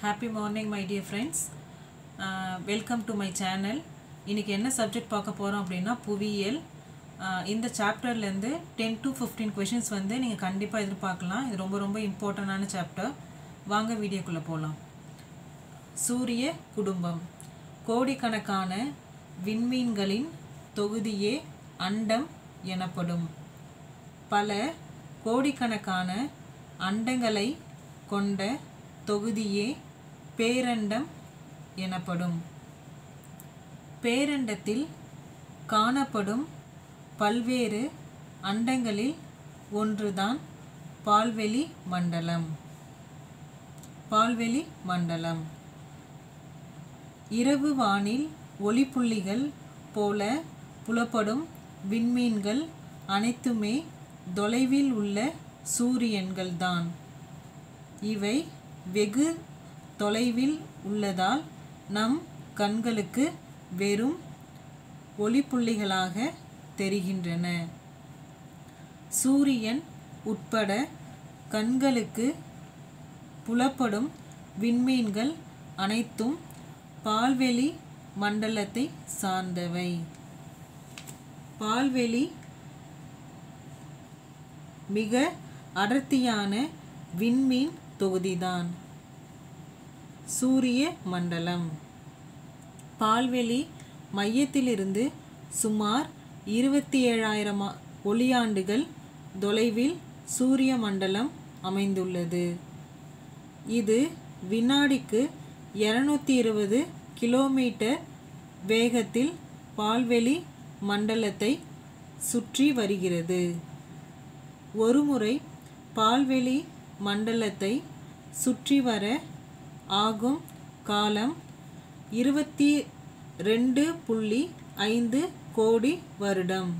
Happy morning my dear friends welcome to my channel இன்றைக்கி என்ன subject பார்க்க போகிறோம் அப்படின்னா புவியியல் ஆஹ் இந்த சாப்டர்லேருந்து டென் டு ஃபிஃப்டீன் கொஷின்ஸ் வந்து நீங்கள் கண்டிப்பாக எதிர்பார்க்கலாம் இது ரொம்ப ரொம்ப இம்பார்ட்டண்டான சாப்டர் வாங்க வீடியோக்குள்ளே போகலாம் சூரிய குடும்பம் கோடிக்கணக்கான விண்மீன்களின் தொகுதியே அண்டம் எனப்படும் பல கோடிக்கணக்கான அண்டங்களை கொண்ட தொகுதியே பேரண்டம் எனப்படும் பேரண்டத்தில் காணப்படும் பல்வேறு அண்டங்களில் ஒன்றுதான் பால்வெளி மண்டலம் பால்வெளி மண்டலம் இரவு வானில் ஒளிப்புள்ளிகள் போல புலப்படும் விண்மீன்கள் அனைத்துமே தொலைவில் உள்ள சூரியன்கள்தான் இவை வெகு தொலைவில் உள்ளதால் நம் கண்களுக்கு வெறும் ஒளிப்புள்ளிகளாக தெரிகின்றன சூரியன் உட்பட கண்களுக்கு புலப்படும் விண்மீன்கள் அனைத்தும் பால்வெளி மண்டலத்தை சார்ந்தவை பால்வெளி மிக அடர்த்தியான விண்மீன் தொகுதிதான் சூரிய மண்டலம் பால்வெளி மையத்திலிருந்து சுமார் இருபத்தி ஏழாயிரம் ஒளியாண்டுகள் தொலைவில் சூரிய மண்டலம் அமைந்துள்ளது இது வினாடிக்கு இரநூத்தி இருபது கிலோமீட்டர் வேகத்தில் பால்வெளி மண்டலத்தை சுற்றி வருகிறது ஒருமுறை பால்வெளி மண்டலத்தை சுற்றி வர ஆகும் காலம் இருபத்தி ரெண்டு புள்ளி ஐந்து கோடி வருடம்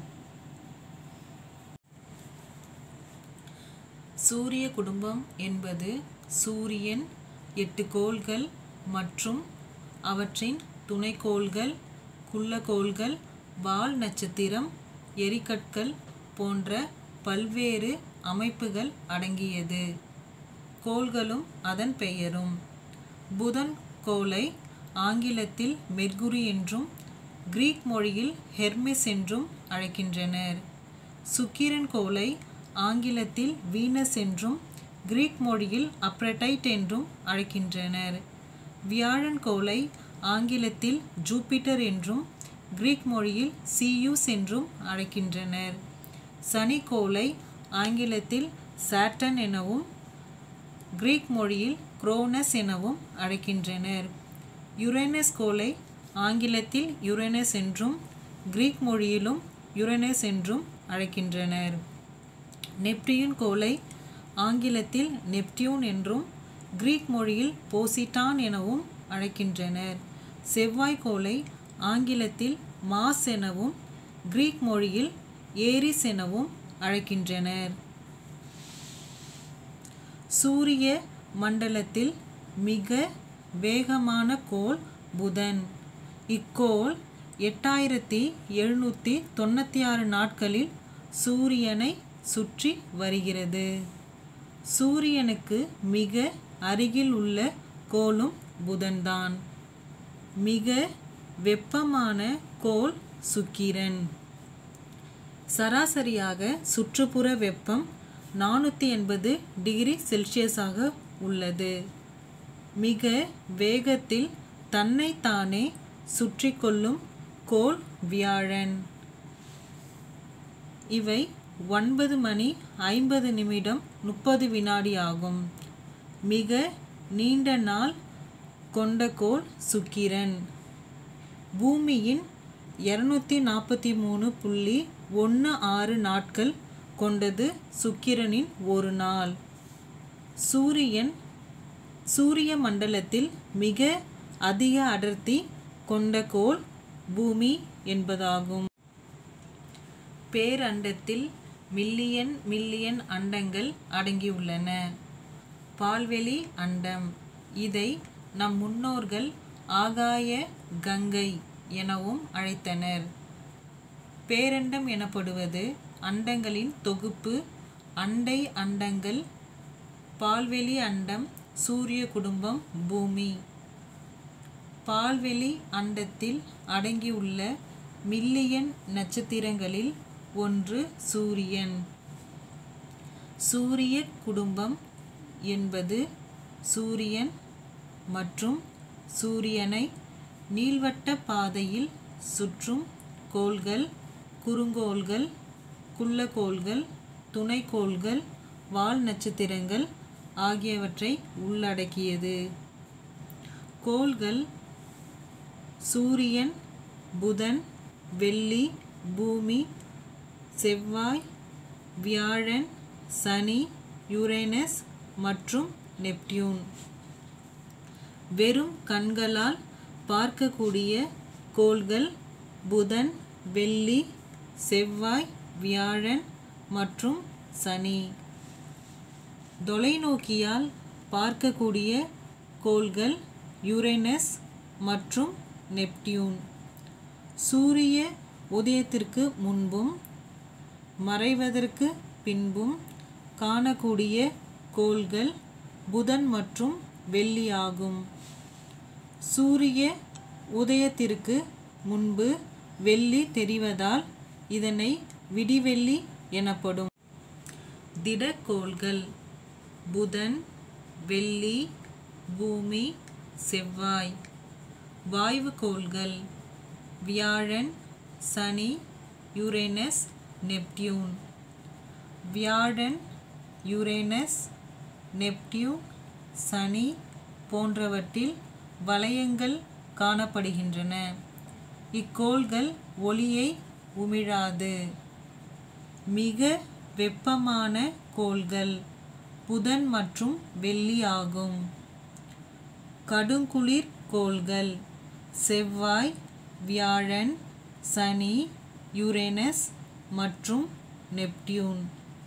சூரிய குடும்பம் என்பது சூரியன் எட்டு கோள்கள் மற்றும் அவற்றின் துணைக்கோள்கள் குள்ளக்கோள்கள் வால் நட்சத்திரம் எரிக்கற்கள் போன்ற பல்வேறு அமைப்புகள் அடங்கியது கோள்களும் அதன் பெயரும் புதன் கோளை ஆங்கிலத்தில் மெர்குரி என்றும் கிரீக் மொழியில் ஹெர்மிஸ் என்றும் அழைக்கின்றனர் சுக்கிரன் கோளை ஆங்கிலத்தில் வீனஸ் என்றும் கிரீக் மொழியில் அப்ரடைட் என்றும் அழைக்கின்றனர் வியாழன் கோளை ஆங்கிலத்தில் ஜூபிட்டர் என்றும் கிரீக் மொழியில் சியூஸ் என்றும் அழைக்கின்றனர் சனி கோளை ஆங்கிலத்தில் சாட்டன் எனவும் கிரீக் மொழியில் குரோனஸ் எனவும் அழைக்கின்றனர் யுரேனஸ் கோளை ஆங்கிலத்தில் யுரேனஸ் என்றும் கிரீக் மொழியிலும் யுரேனஸ் என்றும் அழைக்கின்றனர் நெப்டியூன் கோளை ஆங்கிலத்தில் நெப்டியூன் என்றும் கிரீக் மொழியில் போசிட்டான் எனவும் அழைக்கின்றனர் செவ்வாய் கோளை ஆங்கிலத்தில் மாஸ் எனவும் கிரீக் மொழியில் ஏரிஸ் எனவும் அழைக்கின்றனர் சூரிய மண்டலத்தில் மிக வேகமான கோள் புதன் இக்கோள் எட்டாயிரத்தி எழுநூற்றி தொண்ணூற்றி ஆறு நாட்களில் சூரியனை சுற்றி வருகிறது சூரியனுக்கு மிக அருகில் உள்ள கோளும் புதன்தான் மிக வெப்பமான கோள் சுக்கிரன் சராசரியாக சுற்றுப்புற வெப்பம் நானூற்றி எண்பது டிகிரி செல்சியஸாக உள்ளது மிக வேகத்தில் தன்னைத்தானே சுற்றி கொள்ளும் கோள் வியாழன் இவை ஒன்பது மணி ஐம்பது நிமிடம் முப்பது வினாடி ஆகும் மிக நீண்ட நாள் கொண்ட கோள் சுக்கிரன் பூமியின் இரநூத்தி நாற்பத்தி மூணு புள்ளி ஒன்று ஆறு நாட்கள் கொண்டது சுக்கிரனின் ஒரு நாள் சூரியன் சூரிய மண்டலத்தில் மிக அதிக அடர்த்தி கொண்ட கோள் பூமி என்பதாகும் பேரண்டத்தில் மில்லியன் மில்லியன் அண்டங்கள் அடங்கியுள்ளன பால்வெளி அண்டம் இதை நம் முன்னோர்கள் ஆகாய கங்கை எனவும் அழைத்தனர் பேரண்டம் எனப்படுவது அண்டங்களின் தொகுப்பு அண்டை அண்டங்கள் பால்வெளி அண்டம் சூரிய குடும்பம் பூமி பால்வெளி அண்டத்தில் அடங்கியுள்ள மில்லியன் நட்சத்திரங்களில் ஒன்று சூரியன் சூரிய குடும்பம் என்பது சூரியன் மற்றும் சூரியனை நீள்வட்ட பாதையில் சுற்றும் கோள்கள் குறுங்கோள்கள் குள்ளக்கோள்கள் துணைக்கோள்கள் வால் நட்சத்திரங்கள் ஆகியவற்றை உள்ளடக்கியது கோள்கள் சூரியன் புதன் வெள்ளி பூமி செவ்வாய் வியாழன் சனி யுரேனஸ் மற்றும் நெப்டியூன் வெறும் கண்களால் பார்க்கக்கூடிய கோள்கள் புதன் வெள்ளி செவ்வாய் வியாழன் மற்றும் சனி தொலைநோக்கியால் பார்க்கக்கூடிய கோள்கள் யுரேனஸ் மற்றும் நெப்டியூன் சூரிய உதயத்திற்கு முன்பும் மறைவதற்கு பின்பும் காணக்கூடிய கோள்கள் புதன் மற்றும் வெள்ளி ஆகும் சூரிய உதயத்திற்கு முன்பு வெள்ளி தெரிவதால் இதனை விடிவெள்ளி எனப்படும் திடக்கோள்கள் புதன் வெள்ளி பூமி செவ்வாய் வாயுக்கோள்கள் வியாழன் சனி யுரேனஸ் நெப்டியூன் வியாழன் யுரேனஸ் நெப்டியூன் சனி போன்றவற்றில் வளையங்கள் காணப்படுகின்றன இக்கோள்கள் ஒளியை உமிழாது மிக வெப்பமான கோள்கள் புதன் மற்றும் வெள்ளி ஆகும் கடுங்குளிர் கோள்கள் செவ்வாய் வியாழன் சனி யுரேனஸ் மற்றும் நெப்டியூன்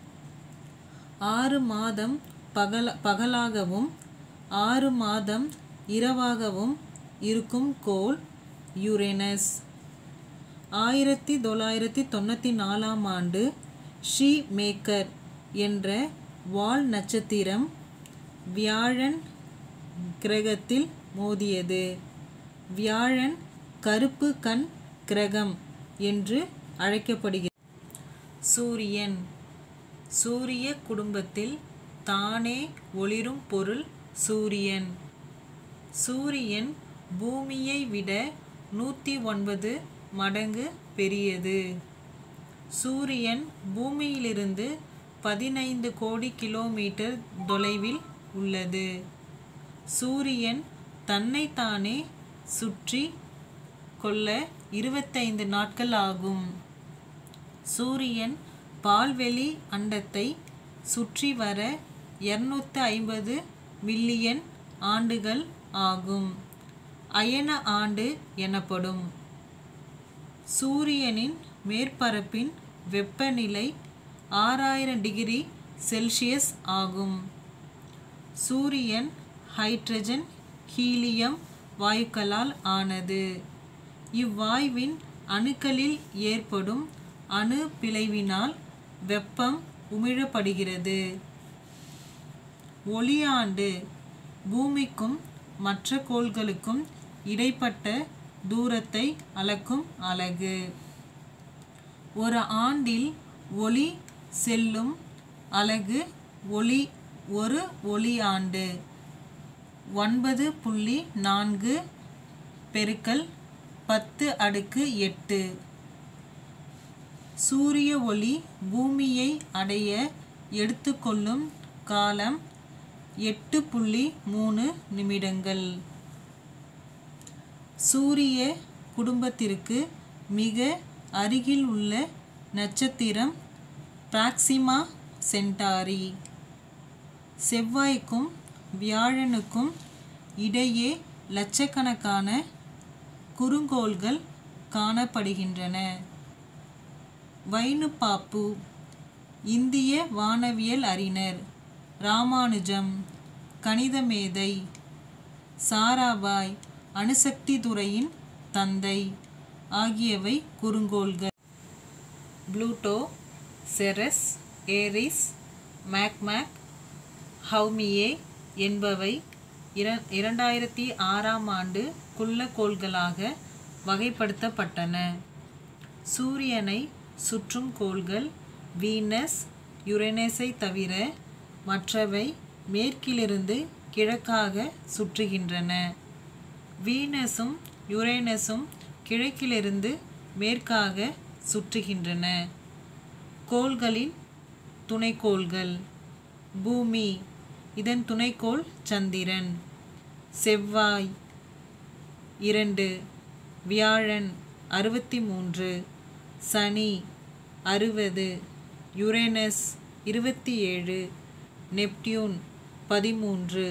ஆறு மாதம் பகல பகலாகவும் ஆறு மாதம் இரவாகவும் இருக்கும் கோள் யுரேனஸ் ஆயிரத்தி தொள்ளாயிரத்தி தொண்ணூற்றி நாலாம் ஆண்டு ஷீ மேக்கர் என்ற வால் நட்சத்திரம் வியாழன் கிரகத்தில் மோதியது வியாழன் கருப்பு கண் கிரகம் என்று அழைக்கப்படுகிறது சூரியன் சூரிய குடும்பத்தில் தானே ஒளிரும் பொருள் சூரியன் சூரியன் பூமியை விட நூற்றி ஒன்பது மடங்கு பெரியது சூரியன் பூமியிலிருந்து பதினைந்து கோடி கிலோமீட்டர் தொலைவில் உள்ளது சூரியன் தன்னைத்தானே சுற்றி கொள்ள இருபத்தைந்து நாட்கள் ஆகும் சூரியன் பால்வெளி அண்டத்தை சுற்றி வர இருநூத்தி ஐம்பது மில்லியன் ஆண்டுகள் ஆகும் அயன ஆண்டு எனப்படும் சூரியனின் மேற்பரப்பின் வெப்பநிலை ஆறாயிரம் டிகிரி செல்சியஸ் ஆகும் சூரியன் ஹைட்ரஜன் ஹீலியம் வாயுக்களால் ஆனது இவ்வாயுவின் அணுக்களில் ஏற்படும் அணு பிளவினால் வெப்பம் உமிழப்படுகிறது ஒளியாண்டு பூமிக்கும் மற்ற கோள்களுக்கும் இடைப்பட்ட தூரத்தை அளக்கும் அலகு ஒரு ஆண்டில் ஒளி செல்லும் அலகு ஒளி ஒரு ஒளி ஆண்டு ஒன்பது புள்ளி நான்கு பெருக்கல் பத்து அடுக்கு எட்டு சூரிய ஒளி பூமியை அடைய எடுத்துக்கொள்ளும் காலம் எட்டு புள்ளி மூணு நிமிடங்கள் சூரிய குடும்பத்திற்கு மிக அருகில் உள்ள நட்சத்திரம் பிராக்சிமா சென்டாரி செவ்வாய்க்கும் வியாழனுக்கும் இடையே லட்சக்கணக்கான குறுங்கோள்கள் காணப்படுகின்றன வைனுப்பாப்பு இந்திய வானவியல் அறிஞர் ராமானுஜம் கணித மேதை சாராபாய் அணுசக்தி துறையின் தந்தை ஆகியவை குறுங்கோள்கள் Pluto Ceres Eris Makemake Haumea என்பவை இர இரண்டாயிரத்தி ஆறாம் ஆண்டு குள்ளக்கோள்களாக வகைப்படுத்தப்பட்டன சூரியனை சுற்றும் கோள்கள் வீனஸ் யுரேனஸை தவிர மற்றவை மேற்கிலிருந்து கிழக்காக சுற்றுகின்றன வீனஸும் யுரேனஸும் கிழக்கிலிருந்து மேற்காக சுற்றுகின்றன கோள்களின் துணைக்கோள்கள் பூமி இதன் துணைக்கோள் சந்திரன் செவ்வாய் இரண்டு வியாழன் அறுபத்தி மூன்று சனி அறுபது யுரேனஸ் இருபத்தி ஏழு நெப்டியூன் பதிமூன்று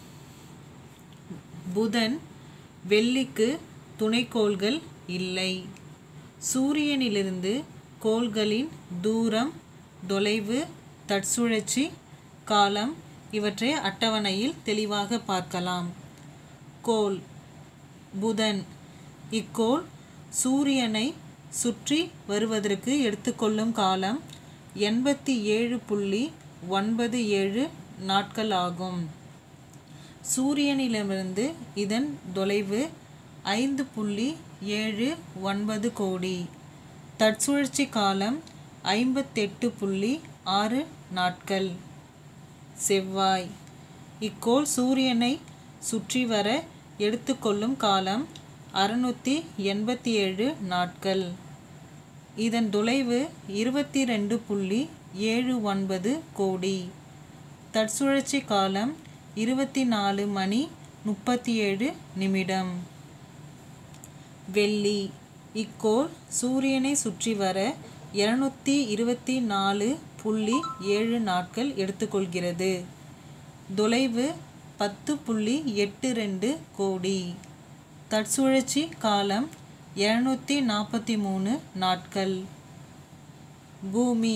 புதன் வெள்ளிக்கு துணைக்கோள்கள் இல்லை சூரியனிலிருந்து கோள்களின் தூரம் தொலைவு தற்சுழற்சி காலம் இவற்றை அட்டவணையில் தெளிவாக பார்க்கலாம் கோள் புதன் இக்கோள் சூரியனை சுற்றி வருவதற்கு எடுத்துக்கொள்ளும் காலம் எண்பத்தி ஏழு புள்ளி ஒன்பது ஏழு நாட்கள் ஆகும் சூரியனிடமிருந்து இதன் தொலைவு ஐந்து புள்ளி ஏழு ஒன்பது கோடி தற்சுழற்சி காலம் ஐம்பத்தெட்டு புள்ளி ஆறு நாட்கள் செவ்வாய் இக்கோள் சூரியனை சுற்றி வர எடுத்துக்கொள்ளும் காலம் அறுநூற்றி எண்பத்தி ஏழு நாட்கள் இதன் தொலைவு இருபத்தி ரெண்டு புள்ளி ஏழு ஒன்பது கோடி தற்சுழற்சி காலம் இருபத்தி நாலு மணி முப்பத்தி ஏழு நிமிடம் வெள்ளி இக்கோள் சூரியனை சுற்றி வர இருநூத்தி இருபத்தி நாலு புள்ளி ஏழு நாட்கள் எடுத்துக்கொள்கிறது தொலைவு பத்து புள்ளி எட்டு ரெண்டு கோடி தற்சுழற்சி காலம் இரநூத்தி நாற்பத்தி மூணு நாட்கள் பூமி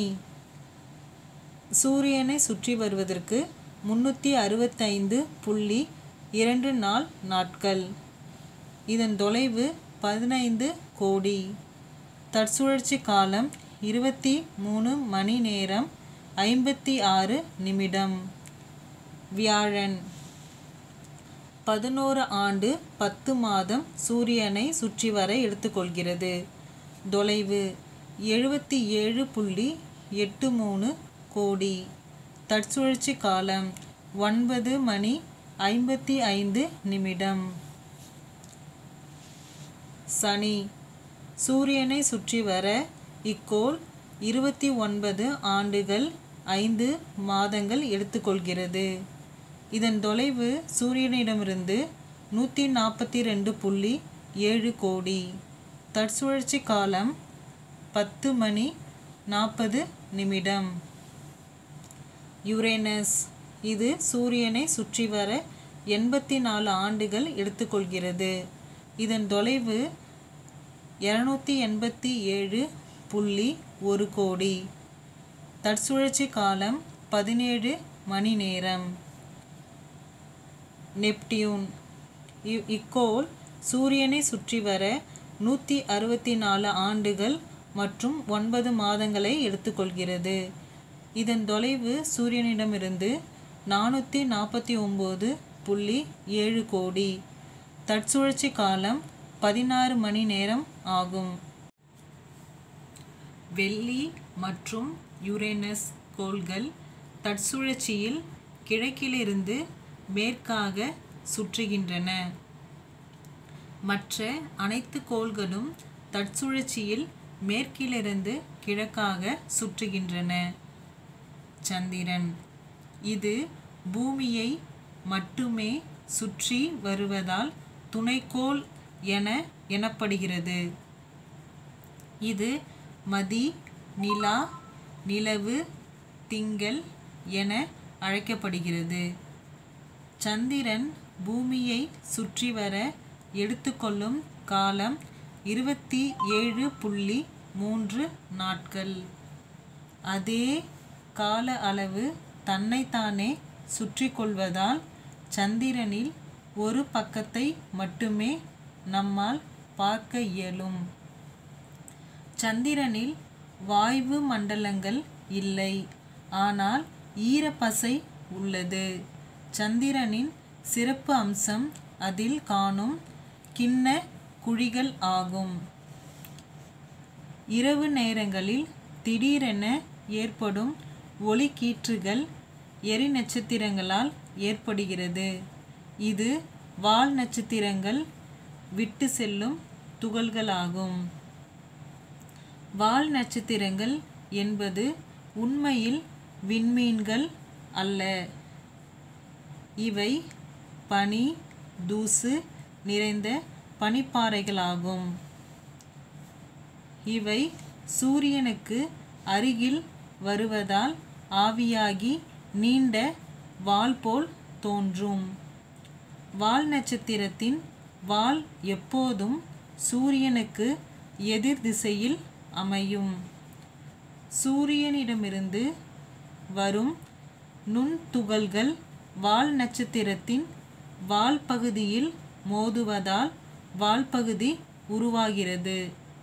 சூரியனை சுற்றி வருவதற்கு முன்னூற்றி அறுபத்தைந்து புள்ளி இரண்டு நாள் நாட்கள் இதன் தொலைவு பதினைந்து கோடி தற்சுழற்சி காலம் இருபத்தி மூணு மணி நேரம் ஐம்பத்தி ஆறு நிமிடம் வியாழன் பதினோரு ஆண்டு பத்து மாதம் சூரியனை சுற்றி வர எடுத்துக்கொள்கிறது தொலைவு எழுபத்தி ஏழு புள்ளி எட்டு மூணு கோடி தற்சுழற்சி காலம் ஒன்பது மணி ஐம்பத்தி ஐந்து நிமிடம் சனி சூரியனை சுற்றி வர இக்கோள் இருபத்தி ஒன்பது ஆண்டுகள் ஐந்து மாதங்கள் எடுத்துக்கொள்கிறது இதன் தொலைவு சூரியனிடமிருந்து நூற்றி நாற்பத்தி ரெண்டு புள்ளி ஏழு கோடி தற்சுழற்சி காலம் பத்து மணி நாற்பது நிமிடம் யுரேனஸ் இது சூரியனை சுற்றி வர எண்பத்தி நாலு ஆண்டுகள் எடுத்துக்கொள்கிறது இதன் தொலைவு இரநூத்தி எண்பத்தி ஏழு புள்ளி ஒரு கோடி தற்சுழற்சி காலம் பதினேழு மணி நேரம் நெப்டியூன் இ- இக்கோள் சூரியனை சுற்றி வர நூற்றி அறுபத்தி நாலு ஆண்டுகள் மற்றும் ஒன்பது மாதங்களை எடுத்துக்கொள்கிறது இதன் தொலைவு சூரியனிடமிருந்து நானூற்றி நாற்பத்தி ஒம்பது புள்ளி ஏழு கோடி தற்சுழற்சி காலம் பதினாறு மணி நேரம் ஆகும் வெள்ளி மற்றும் யுரேனஸ் கோள்கள் தற்சுழற்சியில் கிழக்கிலிருந்து மேற்காக சுற்றுகின்றன மற்ற அனைத்து கோள்களும் தற்சுழற்சியில் மேற்கிலிருந்து கிழக்காக சுற்றுகின்றன சந்திரன் இது பூமியை மட்டுமே சுற்றி வருவதால் துணைக்கோள் என எனப்படுகிறது இது மதி நிலா நிலவு திங்கள் என அழைக்கப்படுகிறது சந்திரன் பூமியை சுற்றி வர எடுத்துக்கொள்ளும் காலம் இருபத்தி ஏழு புள்ளி மூன்று நாட்கள் அதே கால அளவு தன்னைத்தானே சுற்றி கொள்வதால் சந்திரனில் ஒரு பக்கத்தை மட்டுமே நம்மால் பார்க்க இயலும் சந்திரனில் வாயு மண்டலங்கள் இல்லை ஆனால் ஈரப்பசை உள்ளது சந்திரனின் சிறப்பு அம்சம் அதில் காணும் கிண்ண குழிகள் ஆகும் இரவு நேரங்களில் திடீரென ஏற்படும் ஒளிக்கீற்றுகள் எரி நட்சத்திரங்களால் ஏற்படுகிறது இது வால் நட்சத்திரங்கள் விட்டு செல்லும் துகள்களாகும் வால் நட்சத்திரங்கள் என்பது உண்மையில் விண்மீன்கள் அல்ல இவை பனி தூசு நிறைந்த பனிப்பாறைகளாகும் இவை சூரியனுக்கு அருகில் வருவதால் ஆவியாகி நீண்ட வால் போல் தோன்றும் வால் நட்சத்திரத்தின் வால் எப்போதும் சூரியனுக்கு எதிர் திசையில் அமையும் சூரியனிடமிருந்து வரும் நுண்துகள்கள் வால் நட்சத்திரத்தின் வால் பகுதியில் மோதுவதால் வால் பகுதி உருவாகிறது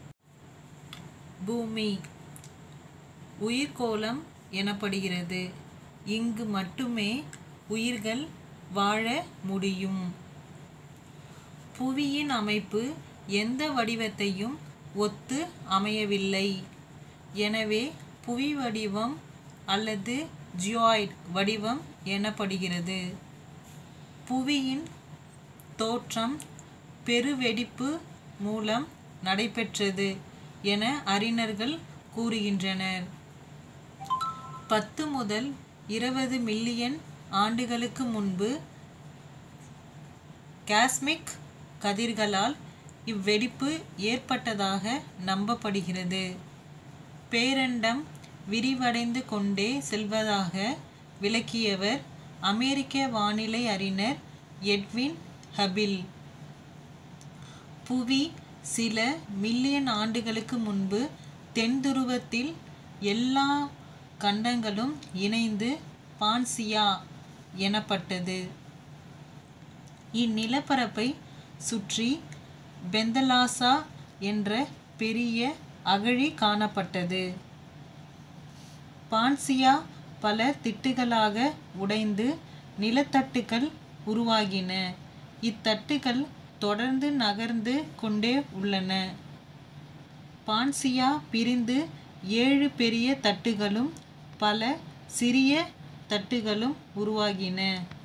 பூமி உயிர்கோளம் எனப்படுகிறது இங்கு மட்டுமே உயிர்கள் வாழ முடியும் புவியின் அமைப்பு எந்த வடிவத்தையும் ஒத்து அமையவில்லை எனவே புவி வடிவம் அல்லது ஜியாய்ட் வடிவம் எனப்படுகிறது புவியின் தோற்றம் பெருவெடிப்பு மூலம் நடைபெற்றது என அறிஞர்கள் கூறுகின்றனர் பத்து முதல் இருபது மில்லியன் ஆண்டுகளுக்கு முன்பு காஸ்மிக் கதிர்களால் இவ்வெடிப்பு ஏற்பட்டதாக நம்பப்படுகிறது பேரண்டம் விரிவடைந்து கொண்டே செல்வதாக விளக்கியவர் அமெரிக்க வானிலை அறிஞர் எட்வின் ஹபில் புவி சில மில்லியன் ஆண்டுகளுக்கு முன்பு தென் துருவத்தில் எல்லா கண்டங்களும் இணைந்து பான்சியா எனப்பட்டது இந்நிலப்பரப்பை சுற்றி பெந்தலாசா என்ற பெரிய அகழி காணப்பட்டது பான்சியா பல திட்டுகளாக உடைந்து நிலத்தட்டுகள் உருவாகின இத்தட்டுகள் தொடர்ந்து நகர்ந்து கொண்டே உள்ளன பான்சியா பிரிந்து ஏழு பெரிய தட்டுகளும் பல சிறிய தட்டுகளும் உருவாகின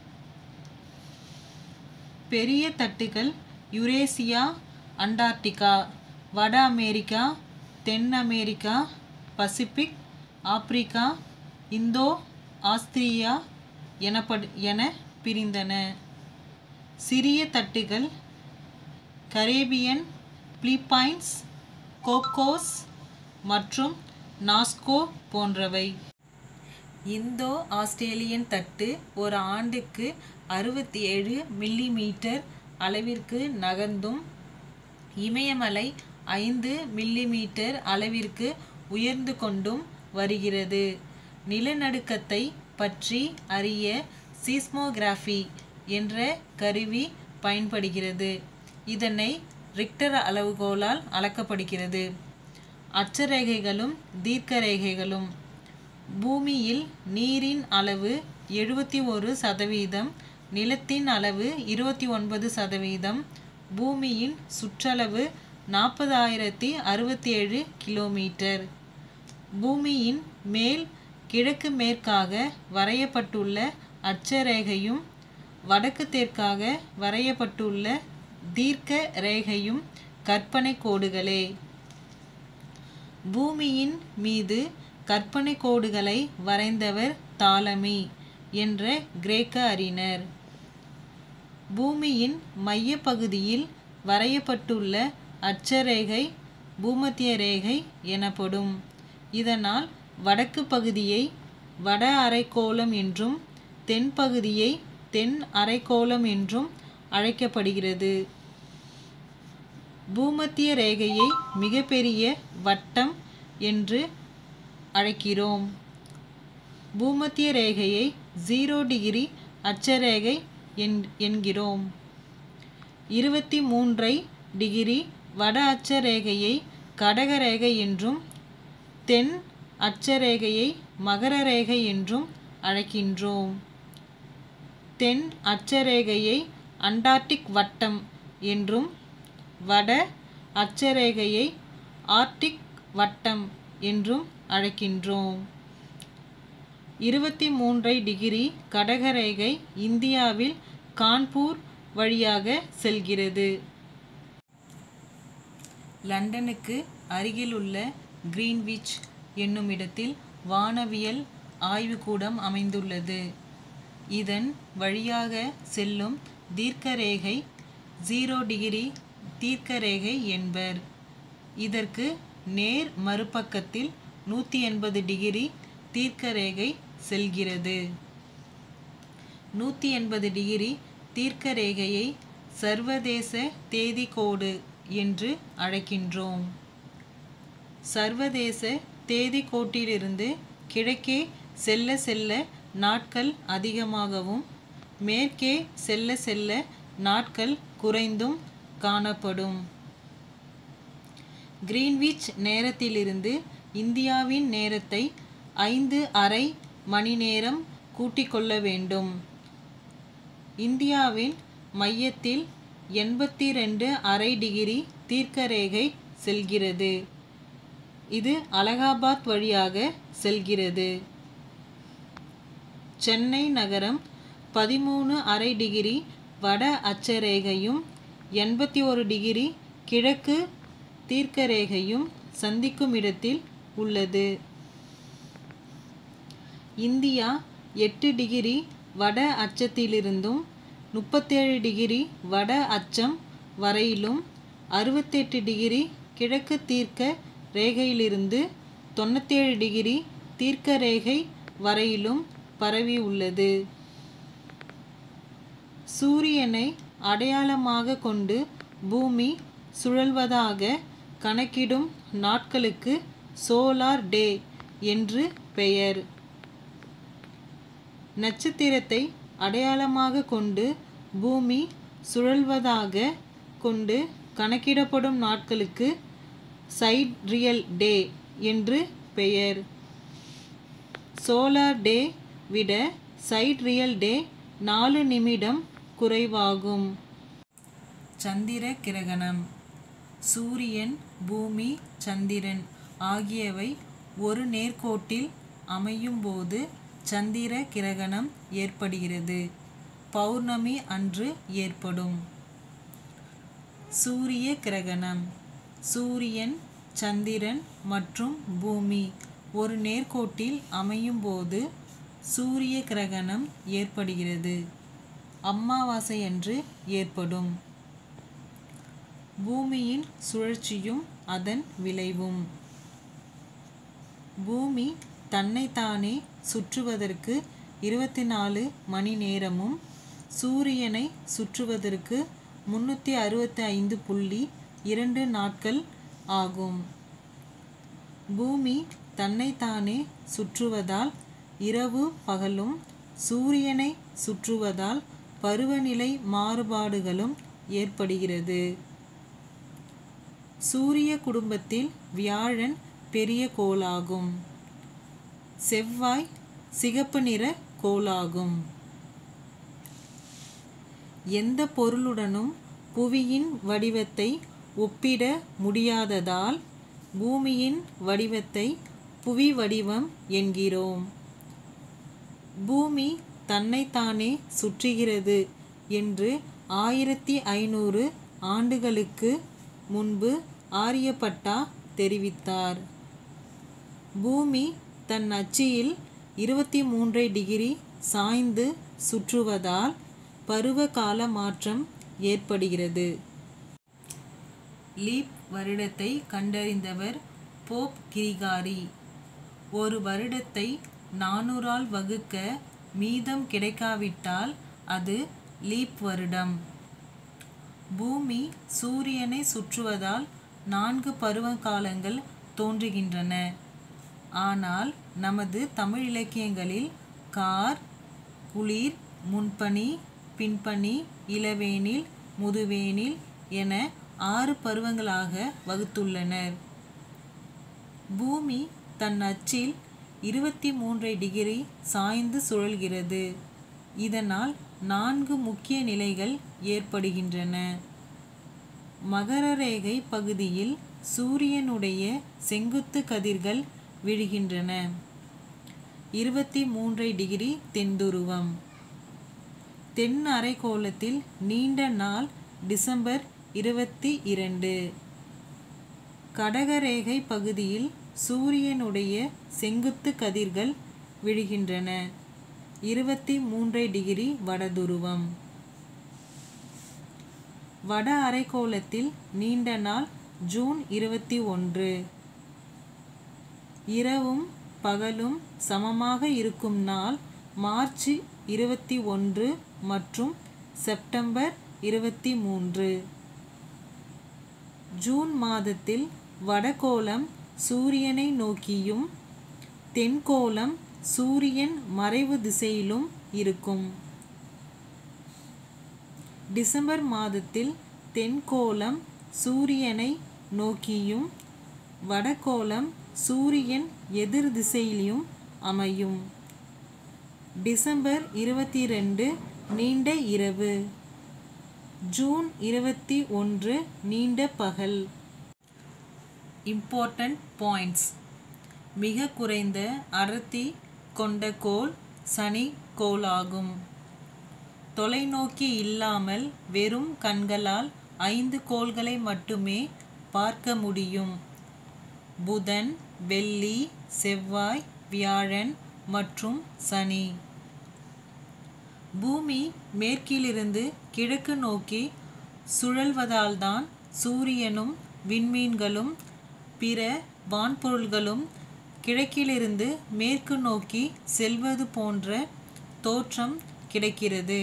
பெரிய தட்டுகள் யுரேசியா அண்டார்டிகா வட அமெரிக்கா தென் America Pacific Africa Indo Austria எனப்படு என பிரிந்தன சிறிய தட்டுகள் கரேபியன் பிலிப்பைன்ஸ் கோக்கோஸ் மற்றும் நாஸ்கோ போன்றவை இந்தோ ஆஸ்திரேலியன் தட்டு ஒரு ஆண்டுக்கு அறுபத்தி ஏழு மில்லிமீட்டர் அளவிற்கு நகர்ந்தும் இமயமலை ஐந்து மில்லிமீட்டர் அளவிற்கு உயர்ந்து கொண்டும் வருகிறது நிலநடுக்கத்தை பற்றி அறிய சீஸ்மோகிராஃபி என்ற கருவி பயன்படுகிறது இதனை ரிக்டர் அளவுகோலால் அளக்கப்படுகிறது அட்சரேகைகளும் தீர்க்கரேகைகளும் பூமியில் நீரின் அளவு எழுபத்தி ஒரு சதவீதம் நிலத்தின் அளவு இருபத்தி ஒன்பது சதவீதம் பூமியின் சுற்றளவு நாற்பதாயிரத்தி அறுபத்தி ஏழு கிலோமீட்டர் பூமியின் மேல் கிழக்கு மேற்காக வரையப்பட்டுள்ள அட்சரேகையும் வடக்கு தெற்காக வரையப்பட்டுள்ள தீர்க்க ரேகையும் கற்பனை கோடுகளே பூமியின் மீது கற்பனை கோடுகளை வரைந்தவர் தாலமி என்ற கிரேக்க அறிஞர் பூமியின் மைய பகுதியில் வரையப்பட்டுள்ள அட்சரேகை பூமத்திய ரேகை எனப்படும் இதனால் வடக்கு பகுதியை வட அரைக்கோளம் என்றும் தென் பகுதியை தென் அரைக்கோளம் என்றும் அழைக்கப்படுகிறது பூமத்திய ரேகையை மிகப்பெரிய வட்டம் என்று அழைக்கிறோம் பூமத்திய ரேகையை ஜீரோ டிகிரி அட்சரேகை என் என்கிறோம் இருபத்தி மூன்றை டிகிரி வட அட்சரேகையை கடகரேகை என்றும் தென் அட்சரேகையை மகர ரேகை என்றும் அழைக்கின்றோம் தென் அட்சரேகையை அண்டார்டிக் வட்டம் என்றும் வட அட்சரேகையை ஆர்டிக் வட்டம் என்றும் அழைக்கின்றோம் இருபத்தி மூன்றை டிகிரி கடகரேகை இந்தியாவில் கான்பூர் வழியாக செல்கிறது லண்டனுக்கு அருகிலுள்ள கிரீன்விச் என்னும் இடத்தில் வானவியல் ஆய்வுக்கூடம் அமைந்துள்ளது இதன் வழியாக செல்லும் தீர்க்கரேகை ஜீரோ டிகிரி தீர்க்கரேகை என்பர் இதற்கு நேர் மறுபக்கத்தில் நூற்றி எண்பது டிகிரி தீர்க்கரேகை செல்கிறது நூற்றி எண்பது டிகிரி தீர்க்கரேகையை சர்வதேச தேதிக்கோடு என்று அழைக்கின்றோம் சர்வதேச தேதிக்கோட்டிலிருந்து கிழக்கே செல்ல செல்ல நாட்கள் அதிகமாகவும் மேற்கே செல்ல செல்ல நாட்கள் குறைந்தும் காணப்படும் கிரீன்விச் நேரத்திலிருந்து இந்தியாவின் நேரத்தை ஐந்து அரை மணி நேரம் கூட்டிக் கொள்ள வேண்டும் இந்தியாவின் மையத்தில் எண்பத்தி ரெண்டு அரை டிகிரி தீர்க்கரேகை செல்கிறது இது அலகாபாத் வழியாக செல்கிறது சென்னை நகரம் பதிமூணு அரை டிகிரி வட அட்சரேகையும் எண்பத்தி ஒரு டிகிரி கிழக்கு தீர்க்கரேகையும் சந்திக்கும் இடத்தில் உள்ளது இந்தியா எட்டு டிகிரி வட அச்சத்திலிருந்தும் முப்பத்தேழு டிகிரி வட அச்சம் வரையிலும் அறுபத்தெட்டு டிகிரி கிழக்கு தீர்க்க ரேகையிலிருந்து தொண்ணூத்தேழு டிகிரி தீர்க்க ரேகை வரையிலும் பரவி உள்ளது சூரியனை அடையாளமாக கொண்டு பூமி சுழல்வதாக கணக்கிடும் நாட்களுக்கு சோலார் டே என்று பெயர் நட்சத்திரத்தை அடையாளமாக கொண்டு பூமி சுழல்வதாக கொண்டு கணக்கிடப்படும் நாட்களுக்கு சைட் ரியல் டே என்று பெயர் சோலார் டே விட சைட் ரியல் டே நாலு நிமிடம் குறைவாகும் சந்திர கிரகணம் சூரியன் பூமி சந்திரன் ஆகியவை ஒரு நேர்கோட்டில் அமையும் போது சந்திர கிரகணம் ஏற்படுகிறது பௌர்ணமி அன்று ஏற்படும் சூரிய கிரகணம் சூரியன் சந்திரன் மற்றும் பூமி ஒரு நேர்கோட்டில் அமையும் போது சூரிய கிரகணம் ஏற்படுகிறது அமாவாசை அன்று ஏற்படும் பூமியின் சுழற்சியும் அதன் விளைவும் பூமி தன்னைத்தானே சுற்றுவதற்கு இருபத்தி நாலு மணி நேரமும் சூரியனை சுற்றுவதற்கு முன்னூற்றி அறுபத்தி ஐந்து புள்ளி இரண்டு நாட்கள் ஆகும் பூமி தன்னைத்தானே சுற்றுவதால் இரவு பகலும் சூரியனை சுற்றுவதால் பருவநிலை மாறுபாடுகளும் ஏற்படுகிறது சூரிய குடும்பத்தில் வியாழன் பெரிய கோளாகும் செவ்வாய் சிகப்பு நிற கோளாகும் எந்த பொருளுடனும் புவியின் வடிவத்தை ஒப்பிட முடியாததால் பூமியின் வடிவத்தை புவி வடிவம் என்கிறோம் பூமி தன்னைத்தானே சுற்றுகிறது என்று ஆயிரத்தி ஐநூறு ஆண்டுகளுக்கு முன்பு ஆரியப்பட்டா தெரிவித்தார் பூமி தன் அச்சில் இருபத்தி மூன்றை டிகிரி சாய்ந்து சுற்றுவதால் பருவகால மாற்றம் ஏற்படுகிறது லீப் வருடத்தை கண்டறிந்தவர் போப் கிரிகாரி ஒரு வருடத்தை நானூறால் வகுக்க மீதம் கிடைக்காவிட்டால் அது லீப் வருடம் பூமி சூரியனை சுற்றுவதால் நான்கு பருவகாலங்கள் தோன்றுகின்றன ஆனால் நமது தமிழ் இலக்கியங்களில் கார் குளிர் முன்பனி பின்பனி இளவேனில் முதுவேனில் என ஆறு பருவங்களாக வகுத்துள்ளனர் பூமி தன் அச்சில் இருபத்தி மூன்றை டிகிரி சாய்ந்து சுழல்கிறது இதனால் நான்கு முக்கிய நிலைகள் ஏற்படுகின்றன மகரரேகை பகுதியில் சூரியனுடைய செங்குத்து கதிர்கள் விழுகின்றன இருபத்தி மூன்றை டிகிரி தென்துருவம் தென் அரைக்கோளத்தில் நீண்ட நாள் டிசம்பர் இருபத்தி இரண்டு கடகரேகை பகுதியில் சூரியனுடைய செங்குத்து கதிர்கள் விழுகின்றன இருபத்தி மூன்றை டிகிரி வடதுருவம் வட அரைக்கோளத்தில் நீண்ட நாள் ஜூன் இருபத்தி ஒன்று இரவும் பகலும் சமமாக இருக்கும் நாள் மார்ச் இருபத்தி ஒன்று மற்றும் செப்டம்பர் இருபத்தி மூன்று ஜூன் மாதத்தில் வடகோளம் சூரியனை நோக்கியும் தென்கோளம் சூரியன் மறைவு திசையிலும் இருக்கும் டிசம்பர் மாதத்தில் தென்கோளம் சூரியனை நோக்கியும் வடகோளம் சூரியன் எதிர் திசையிலும் அமையும் டிசம்பர் இருபத்தி ரெண்டு நீண்ட இரவு ஜூன் இருபத்தி ஒன்று நீண்ட பகல் இம்பார்ட்டண்ட் பாயிண்ட்ஸ் மிக குறைந்த அடர்த்தி கொண்ட கோள் சனி கோளாகும் தொலைநோக்கி இல்லாமல் வெறும் கண்களால் ஐந்து கோள்களை மட்டுமே பார்க்க முடியும் புதன் வெள்ளி செவ்வாய் வியாழன் மற்றும் சனி பூமி மேற்கிலிருந்து கிழக்கு நோக்கி சுழல்வதால்தான் சூரியனும் விண்மீன்களும் பிற வான்பொருள்களும் கிழக்கிலிருந்து மேற்கு நோக்கி செல்வது போன்ற தோற்றம் கிடைக்கிறது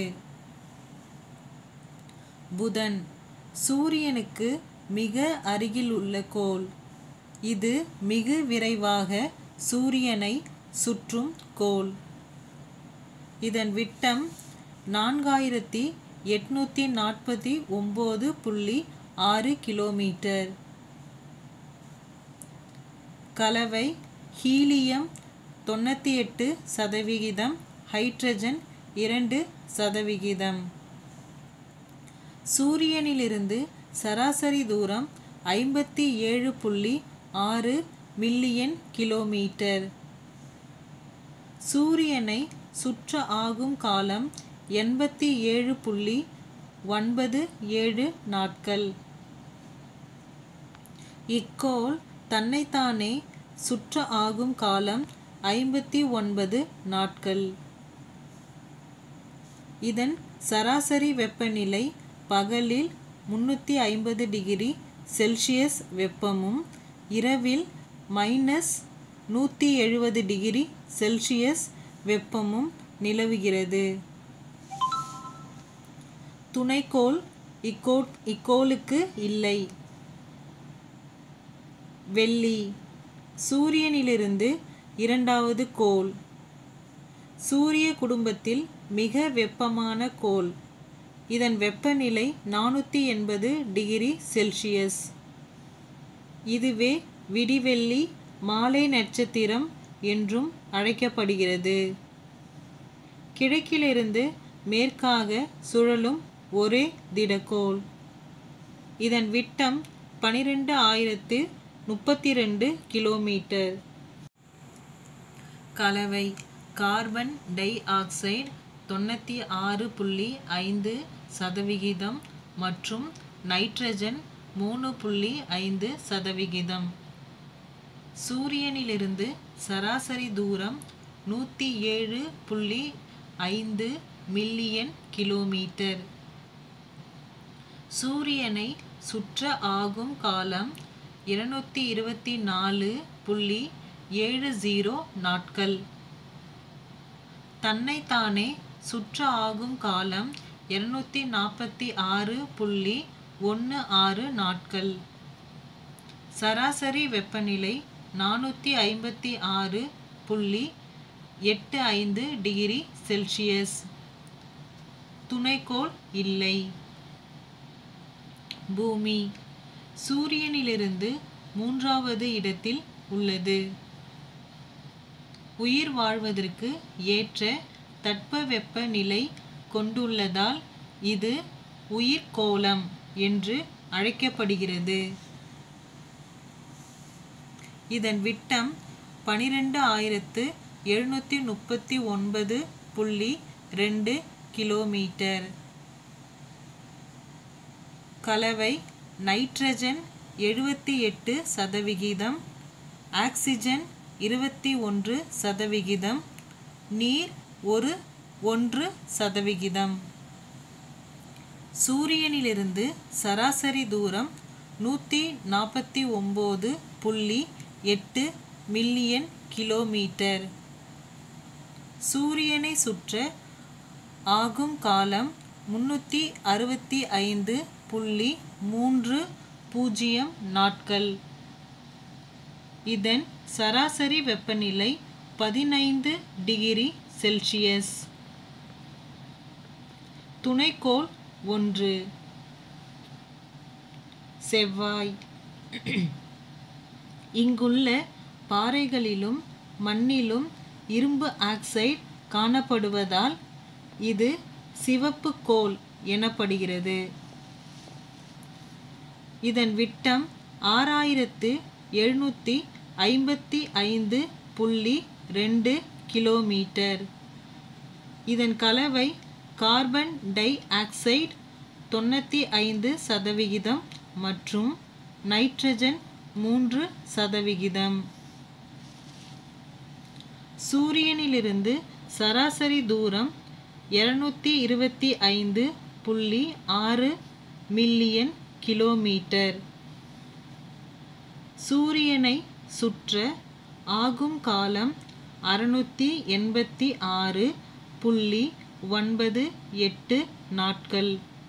புதன் சூரியனுக்கு மிக அருகில் உள்ள கோள் இது மிக விரைவாக சூரியனை சுற்றும் கோள் இதன் விட்டம் நான்காயிரத்தி எட்நூற்றி நாற்பத்தி ஒம்பது புள்ளி ஆறு கிலோமீட்டர் கலவை ஹீலியம் தொண்ணூற்றி எட்டு சதவிகிதம் ஹைட்ரஜன் இரண்டு சதவிகிதம் சூரியனிலிருந்து சராசரி தூரம் ஐம்பத்தி ஏழு புள்ளி ஆறு மில்லியன் கிலோமீட்டர் சூரியனை சுற்ற ஆகும் காலம் எண்பத்தி ஏழு புள்ளி ஒன்பது ஏழு நாட்கள் இக்கோள் தன்னைத்தானே சுற்ற ஆகும் காலம் ஐம்பத்தி ஒன்பது நாட்கள் இதன் சராசரி வெப்பநிலை பகலில் முன்னூற்றி ஐம்பது டிகிரி செல்சியஸ் வெப்பமும் இரவில் மைனஸ் நூற்றி எழுபது டிகிரி செல்சியஸ் வெப்பமும் நிலவுகிறது துணைக்கோள் இக்கோ இக்கோளுக்கு இல்லை வெள்ளி சூரியனிலிருந்து இரண்டாவது கோள் சூரிய குடும்பத்தில் மிக வெப்பமான கோள் இதன் வெப்பநிலை நானூற்றி எண்பது டிகிரி செல்சியஸ் இதுவே விடிவெள்ளி மாலை நட்சத்திரம் என்றும் அழைக்கப்படுகிறது கிழக்கிலிருந்து மேற்காக சுழலும் ஒரே திடக்கோள் இதன் விட்டம் பனிரெண்டு ஆயிரத்து முப்பத்தி ரெண்டு கிலோமீட்டர் கலவை கார்பன் டை ஆக்சைடு தொண்ணூற்றி ஆறு புள்ளி ஐந்து சதவிகிதம் மற்றும் நைட்ரஜன் மூணு புள்ளி ஐந்து சதவிகிதம் சூரியனிலிருந்து சராசரி தூரம் நூற்றி ஏழு புள்ளி ஐந்து மில்லியன் கிலோமீட்டர் சூரியனை சுற்ற ஆகும் காலம் இருநூத்தி இருபத்தி நாலு புள்ளி ஏழு ஜீரோ நாட்கள் தன்னைத்தானே சுற்ற ஆகும் காலம் இருநூத்தி நாற்பத்தி ஆறு புள்ளி ஒன்று ஆறு நாட்கள் சராசரி வெப்பநிலை நானூற்றி ஐம்பத்தி ஆறு புள்ளி எட்டு ஐந்து டிகிரி செல்சியஸ் துணைக்கோள் இல்லை பூமி சூரியனிலிருந்து மூன்றாவது இடத்தில் உள்ளது உயிர் வாழ்வதற்கு ஏற்ற தட்பவெப்ப நிலை கொண்டுள்ளதால் இது உயிர்க்கோளம் என்று அழைக்கப்படுகிறது இதன் விட்டம் பனிரெண்டு ஆயிரத்து எழுநூற்றி முப்பத்தி ஒன்பது புள்ளி ரெண்டு கிலோமீட்டர் கலவை நைட்ரஜன் எழுபத்தி எட்டு சதவிகிதம் ஆக்சிஜன் இருபத்தி ஒன்று சதவிகிதம் நீர் ஒரு ஒன்று சதவிகிதம் சூரியனிலிருந்து சராசரி தூரம் நூற்றி நாற்பத்தி ஒம்பது புள்ளி எட்டு மில்லியன் கிலோமீட்டர் சூரியனை சுற்ற ஆகும் காலம் முன்னூற்றி அறுபத்தி ஐந்து புள்ளி மூன்று பூஜ்ஜியம் நாட்கள் இதன் சராசரி வெப்பநிலை பதினைந்து டிகிரி செல்சியஸ் துணைக்கோள் ஒன்று செவ்வாய் இங்குள்ள பாறைகளிலும் மண்ணிலும் இரும்பு ஆக்சைடு காணப்படுவதால் இது சிவப்பு கோள் எனப்படுகிறது இதன் விட்டம் ஆறாயிரத்து எழுநூற்றி ஐம்பத்தி ஐந்து புள்ளி ரெண்டு கிலோமீட்டர் இதன் கலவை கார்பன் டை ஆக்சைடு தொண்ணூற்றி ஐந்து சதவிகிதம் மற்றும் நைட்ரஜன் மூன்று சதவிகிதம் சூரியனிலிருந்து சராசரி தூரம் இருநூத்தி இருபத்தி ஐந்து புள்ளி ஆறு மில்லியன் கிலோமீட்டர் சூரியனை சுற்ற ஆகும் காலம் அறுநூற்றி எண்பத்தி ஆறு புள்ளி ஒன்பது எட்டு நாட்கள்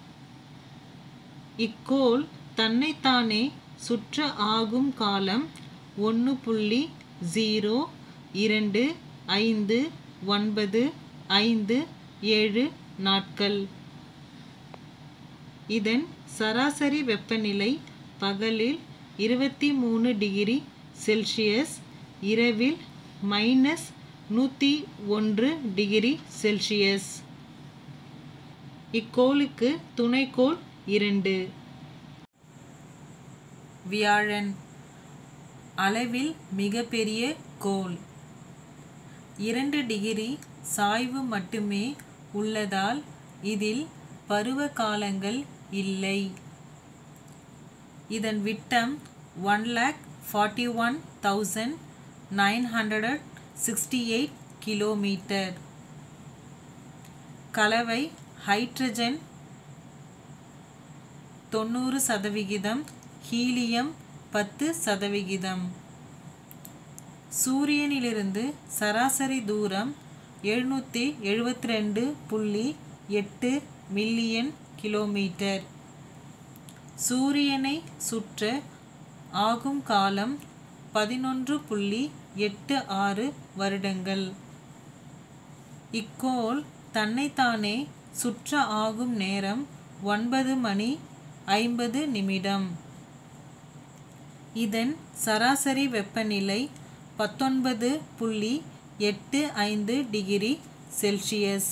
இக்கோள் தன்னைத்தானே சுற்ற ஆகும் காலம் ஒன்று புள்ளி ஜீரோ இரண்டு ஐந்து ஒன்பது ஐந்து ஏழு நாட்கள் இதன் சராசரி வெப்பநிலை பகலில் இருபத்தி மூணு டிகிரி செல்சியஸ் இரவில் மைனஸ் நூற்றி ஒன்று டிகிரி செல்சியஸ் இக்கோளுக்கு துணைக்கோள் இரண்டு வியாழன் அளவில் மிகப்பெரிய கோள் இரண்டு டிகிரி சாய்வு மட்டுமே உள்ளதால் இதில் பருவ காலங்கள் இல்லை இதன் விட்டம் one lakh forty one thousand nine hundred sixty eight kilometre கலவை ஹைட்ரஜன் தொண்ணூறு சதவிகிதம் ஹீலியம் பத்து சதவிகிதம் சூரியனிலிருந்து சராசரி தூரம் எழுநூற்றி எழுபத்தி ரெண்டு புள்ளி எட்டு மில்லியன் கிலோமீட்டர் சூரியனை சுற்ற ஆகும் காலம் பதினொன்று புள்ளி எட்டு ஆறு வருடங்கள் இக்கோள் தன்னைத்தானே சுற்ற ஆகும் நேரம் ஒன்பது மணி ஐம்பது நிமிடம் இதன் சராசரி வெப்பநிலை பத்தொன்பது புள்ளி எட்டு ஐந்து டிகிரி செல்சியஸ்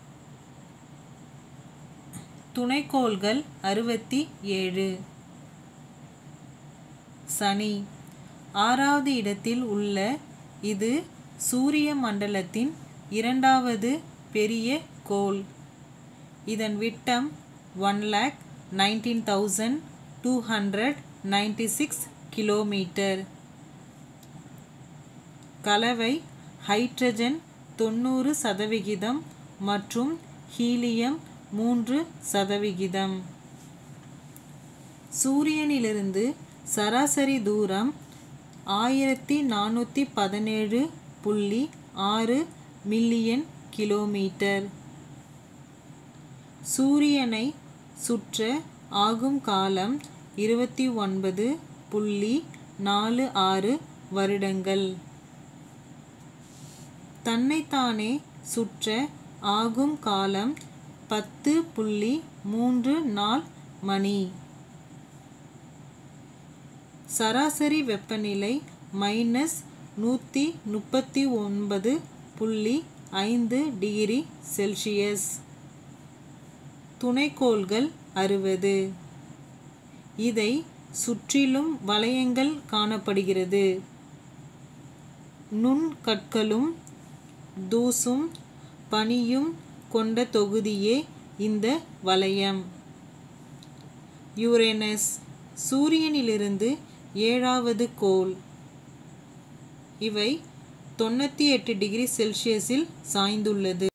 துணைக்கோள்கள் அறுபத்தி ஏழு சனி ஆறாவது இடத்தில் உள்ள இது சூரிய மண்டலத்தின் இரண்டாவது பெரிய கோள் இதன் விட்டம் one lakh nineteen thousand two hundred ninety six kilometre கலவை ஹைட்ரஜன் தொண்ணூறு சதவிகிதம் மற்றும் ஹீலியம் மூன்று சதவிகிதம் சூரியனிலிருந்து சராசரி தூரம் ஆயிரத்தி நானூற்றி பதினேழு புள்ளி ஆறு மில்லியன் கிலோமீட்டர் சூரியனை சுற்ற ஆகும் காலம் இருபத்தி ஒன்பது புள்ளி நாலு ஆறு வருடங்கள் தன்னைத்தானே சுற்ற ஆகும் காலம் பத்து புள்ளி மூன்று நாள் மணி சராசரி வெப்பநிலை மைனஸ் நூற்றி முப்பத்தி ஒன்பது புள்ளி ஐந்து டிகிரி செல்சியஸ் துணைக்கோள்கள் அறுபது இதை சுற்றிலும் வளையங்கள் காணப்படுகிறது நுண்கற்களும் தூசும் பனியும் கொண்ட தொகுதியே இந்த வளையம் யுரேனஸ் சூரியனிலிருந்து ஏழாவது கோள் இவை தொண்ணூற்றி எட்டு டிகிரி செல்சியஸில் சாய்ந்துள்ளது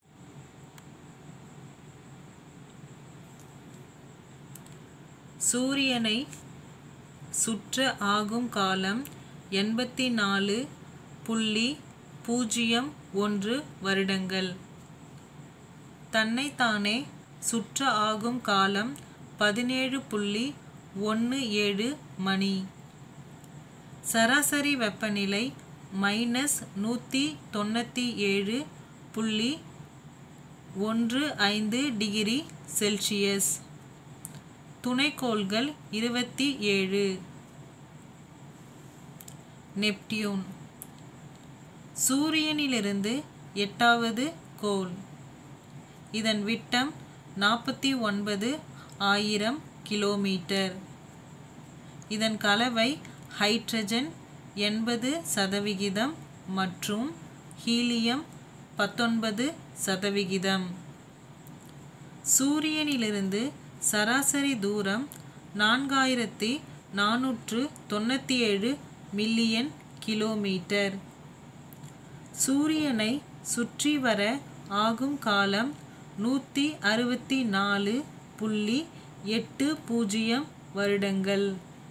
சூரியனை சுற்ற ஆகும் காலம் எண்பத்தி நாலு புள்ளி பூஜ்ஜியம் ஒன்று வருடங்கள் தன்னைத்தானே சுற்ற ஆகும் காலம் பதினேழு புள்ளி ஒன்று ஏழு மணி சராசரி வெப்பநிலை மைனஸ் நூற்றி தொண்ணூற்றி ஏழு புள்ளி ஒன்று ஐந்து டிகிரி செல்சியஸ் துணைக்கோள்கள் இருபத்தி ஏழு நெப்டியூன் சூரியனிலிருந்து எட்டாவது கோள் இதன் விட்டம் நாற்பத்தி ஒன்பது ஆயிரம் கிலோமீட்டர் இதன் கலவை ஹைட்ரஜன் எண்பது சதவிகிதம் மற்றும் ஹீலியம் பத்தொன்பது சதவிகிதம் சூரியனிலிருந்து சராசரி தூரம் நான்காயிரத்தி நானூற்று தொண்ணூற்றி ஏழு மில்லியன் கிலோமீட்டர் சூரியனை சுற்றி வர ஆகும் காலம் நூற்றி அறுபத்தி நாலு புள்ளி எட்டு பூஜ்ஜியம் வருடங்கள்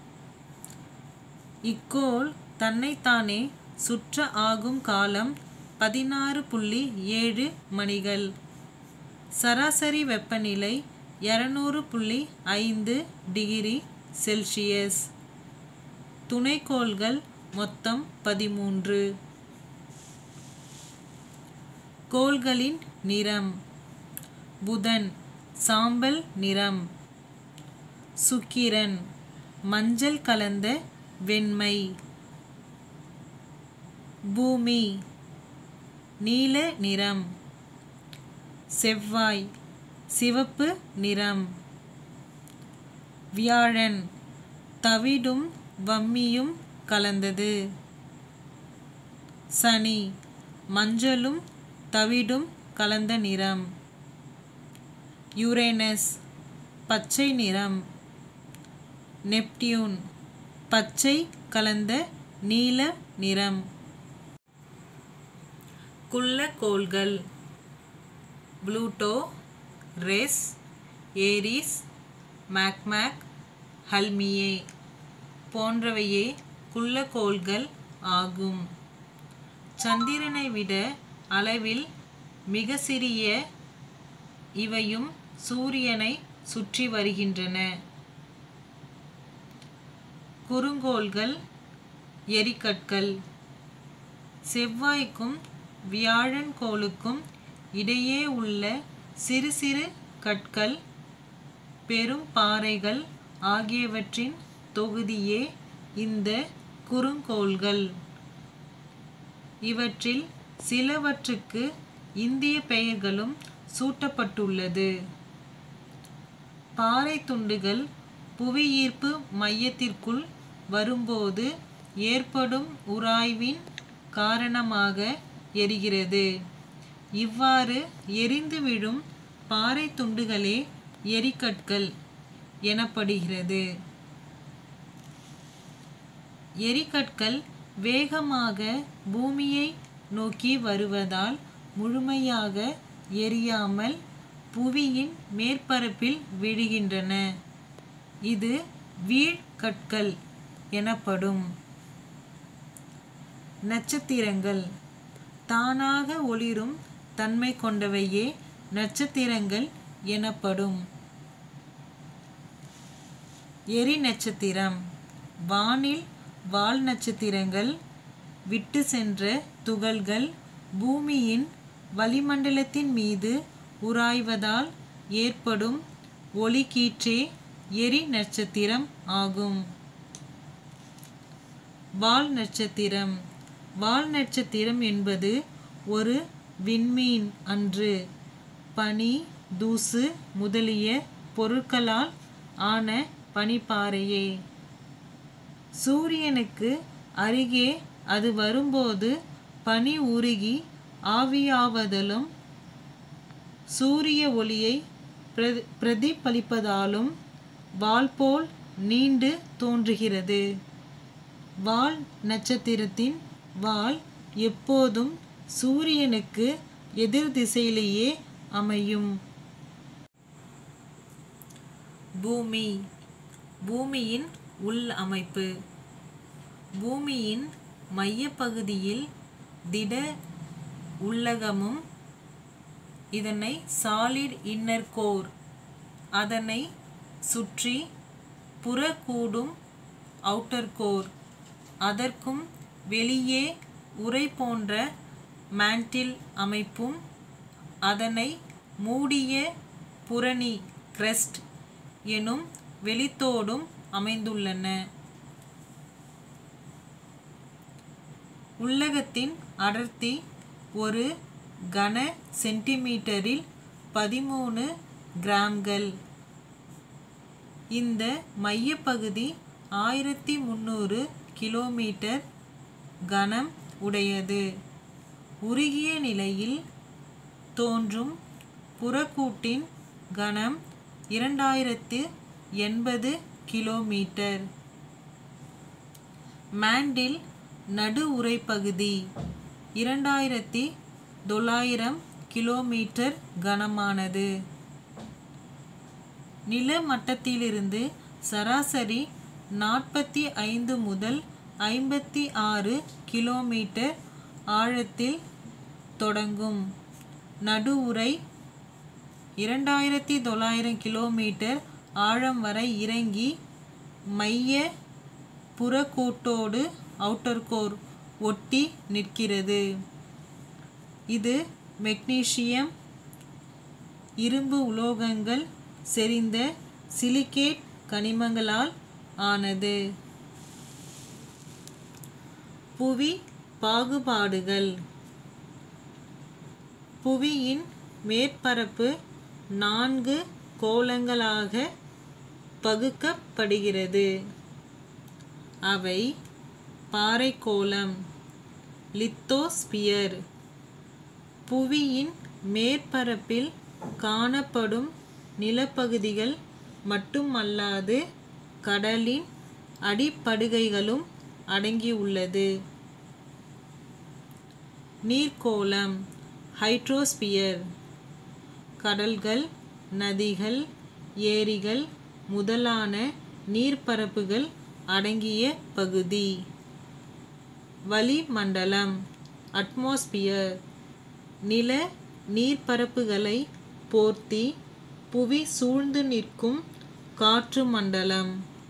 இக்கோள் தன்னைத்தானே சுற்ற ஆகும் காலம் பதினாறு புள்ளி ஏழு மணிகள் சராசரி வெப்பநிலை இரநூறு புள்ளி ஐந்து டிகிரி செல்சியஸ் துணைக்கோள்கள் மொத்தம் பதிமூன்று கோள்களின் நிறம் புதன் சாம்பல் நிறம் சுக்கிரன் மஞ்சள் கலந்த வெண்மை பூமி நீல நிறம் செவ்வாய் சிவப்பு நிறம் வியாழன் தவிடும் வம்மியும் கலந்தது சனி மஞ்சளும் தவிடும் கலந்த நிறம் யுரேனஸ் பச்சை நிறம் நெப்டியூன் பச்சை கலந்த நீல நிறம் குள்ளக்கோள்கள் ப்ளூட்டோ ரெஸ் ஏரிஸ் மேக்மேக் ஹல்மியே போன்றவையே குள்ளக்கோள்கள் ஆகும் சந்திரனை விட அளவில் மிக சிறிய இவையும் சூரியனை சுற்றி வருகின்றன குறுங்கோள்கள் எரிக்கற்கள் செவ்வாய்க்கும் வியாழன் கோளுக்கும் இடையே உள்ள சிறு சிறு கற்கள் பெரும் பாறைகள் ஆகியவற்றின் தொகுதியே இந்த குறுங்கோள்கள் இவற்றில் சிலவற்றுக்கு இந்திய பெயர்களும் சூட்டப்பட்டுள்ளது பாறை துண்டுகள் புவியீர்ப்பு மையத்திற்குள் வரும்போது ஏற்படும் உராய்வின் காரணமாக எரிகிறது இவ்வாறு எரிந்து விழும் பாறை துண்டுகளே எரிக்கற்கள் எனப்படுகிறது எரிக்கற்கள் வேகமாக பூமியை நோக்கி வருவதால் முழுமையாக எரியாமல் புவியின் மேற்பரப்பில் விழுகின்றன இது வீழ்கற்கள் எனப்படும் நட்சத்திரங்கள் தானாக ஒளிரும் தன்மை கொண்டவையே நட்சத்திரங்கள் எனப்படும் எரி நட்சத்திரம் வானில் வால் நட்சத்திரங்கள் விட்டு சென்ற துகள்கள் பூமியின் வளிமண்டலத்தின் மீது உராய்வதால் ஏற்படும் ஒளிக்கீற்றே எரி நட்சத்திரம் ஆகும் வால் நட்சத்திரம் வால் நட்சத்திரம் என்பது ஒரு விண்மீன் அன்று பனி தூசு முதலிய பொருட்களால் ஆன பனிப்பாறையே சூரியனுக்கு அருகே அது வரும்போது பனி உருகி ஆவியாவதலும் சூரிய ஒளியை பிரதி பிரதிபலிப்பதாலும் வால் போல் நீண்டு தோன்றுகிறது வால் நட்சத்திரத்தின் வால் எப்போதும் சூரியனுக்கு எதிர் திசையிலேயே அமையும் பூமி பூமியின் உள் அமைப்பு பூமியின் மையப்பகுதியில் திட உள்ளகமும் இதனை சாலிட் இன்னர் கோர் அதனை சுற்றி புறக்கூடும் அவுட்டர் கோர் அதற்கும் வெளியே உறை போன்ற மேண்டில் அமைப்பும் அதனை மூடிய புரணி கிரெஸ்ட் எனும் வெளித்தோடும் அமைந்துள்ளன உள்ளகத்தின் அடர்த்தி ஒரு கன சென்டிமீட்டரில் பதிமூணு கிராம்கள் இந்த மையப்பகுதி ஆயிரத்தி முந்நூறு கிலோமீட்டர் கனம் உடையது உருகிய நிலையில் தோன்றும் புறக்கூட்டின் கனம் இரண்டாயிரத்து எண்பது கிலோமீட்டர் மேண்டில் நடு உரைப்பகுதி இரண்டாயிரத்தி தொள்ளாயிரம் கிலோமீட்டர் கனமானது நில மட்டத்திலிருந்து சராசரி நாற்பத்தி ஐந்து முதல் ஐம்பத்தி ஆறு கிலோமீட்டர் ஆழத்தில் தொடங்கும் நடு உரை இரண்டாயிரத்தி தொள்ளாயிரம் கிலோமீட்டர் ஆழம் வரை இறங்கி மைய புறக்கூட்டோடு அவுட்டர் கோர் ஒட்டி நிற்கிறது இது மெக்னீசியம் இரும்பு உலோகங்கள் செறிந்த சிலிகேட் கனிமங்களால் ஆனது புவி பாகுபாடுகள் புவியின் மேற்பரப்பு நான்கு கோளங்களாக பகுக்கப்படுகிறது அவை பாறைக்கோளம் லித்தோஸ்பியர் புவியின் மேற்பரப்பில் காணப்படும் நிலப்பகுதிகள் மட்டுமல்லாது கடலின் அடிப்படுகைகளும் அடங்கியுள்ளது நீர்க்கோளம் ஹைட்ரோஸ்பியர் கடல்கள் நதிகள் ஏரிகள் முதலான நீர்ப்பரப்புகள் அடங்கிய பகுதி வளிமண்டலம் அட்மாஸ்பியர் நில நீர்ப்பரப்புகளை போர்த்தி புவி சூழ்ந்து நிற்கும் காற்று மண்டலம்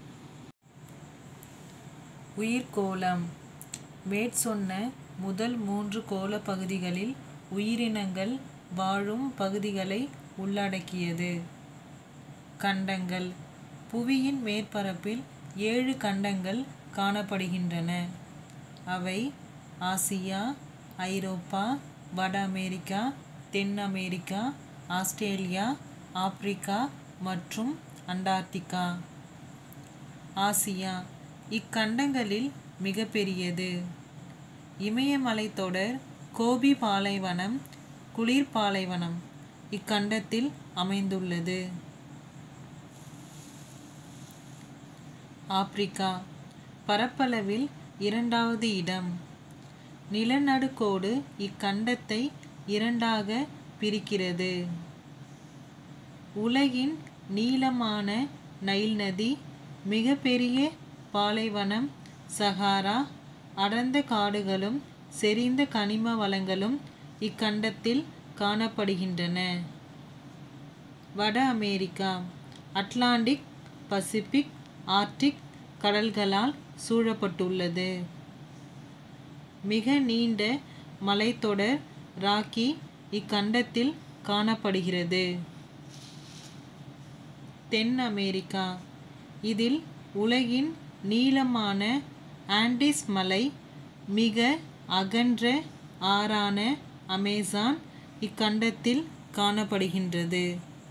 உயிர்கோளம் மேற்சொன்ன முதல் மூன்று கோள பகுதிகளில் உயிரினங்கள் வாழும் பகுதிகளை உள்ளடக்கியது கண்டங்கள் புவியின் மேற்பரப்பில் ஏழு கண்டங்கள் காணப்படுகின்றன அவை ஆசியா ஐரோப்பா வட அமெரிக்கா தென் அமெரிக்கா ஆஸ்திரேலியா ஆப்பிரிக்கா மற்றும் அண்டார்டிகா ஆசியா இக்கண்டங்களில் மிகப்பெரியது இமயமலைத் தொடர் கோபி பாலைவனம் குளிர் பாலைவனம் இக்கண்டத்தில் அமைந்துள்ளது ஆப்பிரிக்கா பரப்பளவில் இரண்டாவது இடம் நிலநடுக்கோடு இக்கண்டத்தை இரண்டாக பிரிக்கிறது உலகின் நீளமான நைல் நதி மிகப்பெரிய பாலைவனம் சஹாரா அடர்ந்த காடுகளும் செறிந்த கனிம வளங்களும் இக்கண்டத்தில் காணப்படுகின்றன வட அமெரிக்கா அட்லாண்டிக் பசிபிக் ஆர்டிக் கடல்களால் சூழப்பட்டுள்ளது மிக நீண்ட மலைத்தொடர் ராக்கி இக்கண்டத்தில் காணப்படுகிறது தென் அமெரிக்கா இதில் உலகின் நீளமான ஆண்டிஸ் மலை மிக அகன்ற ஆறான அமேசான் இக்கண்டத்தில் காணப்படுகின்றது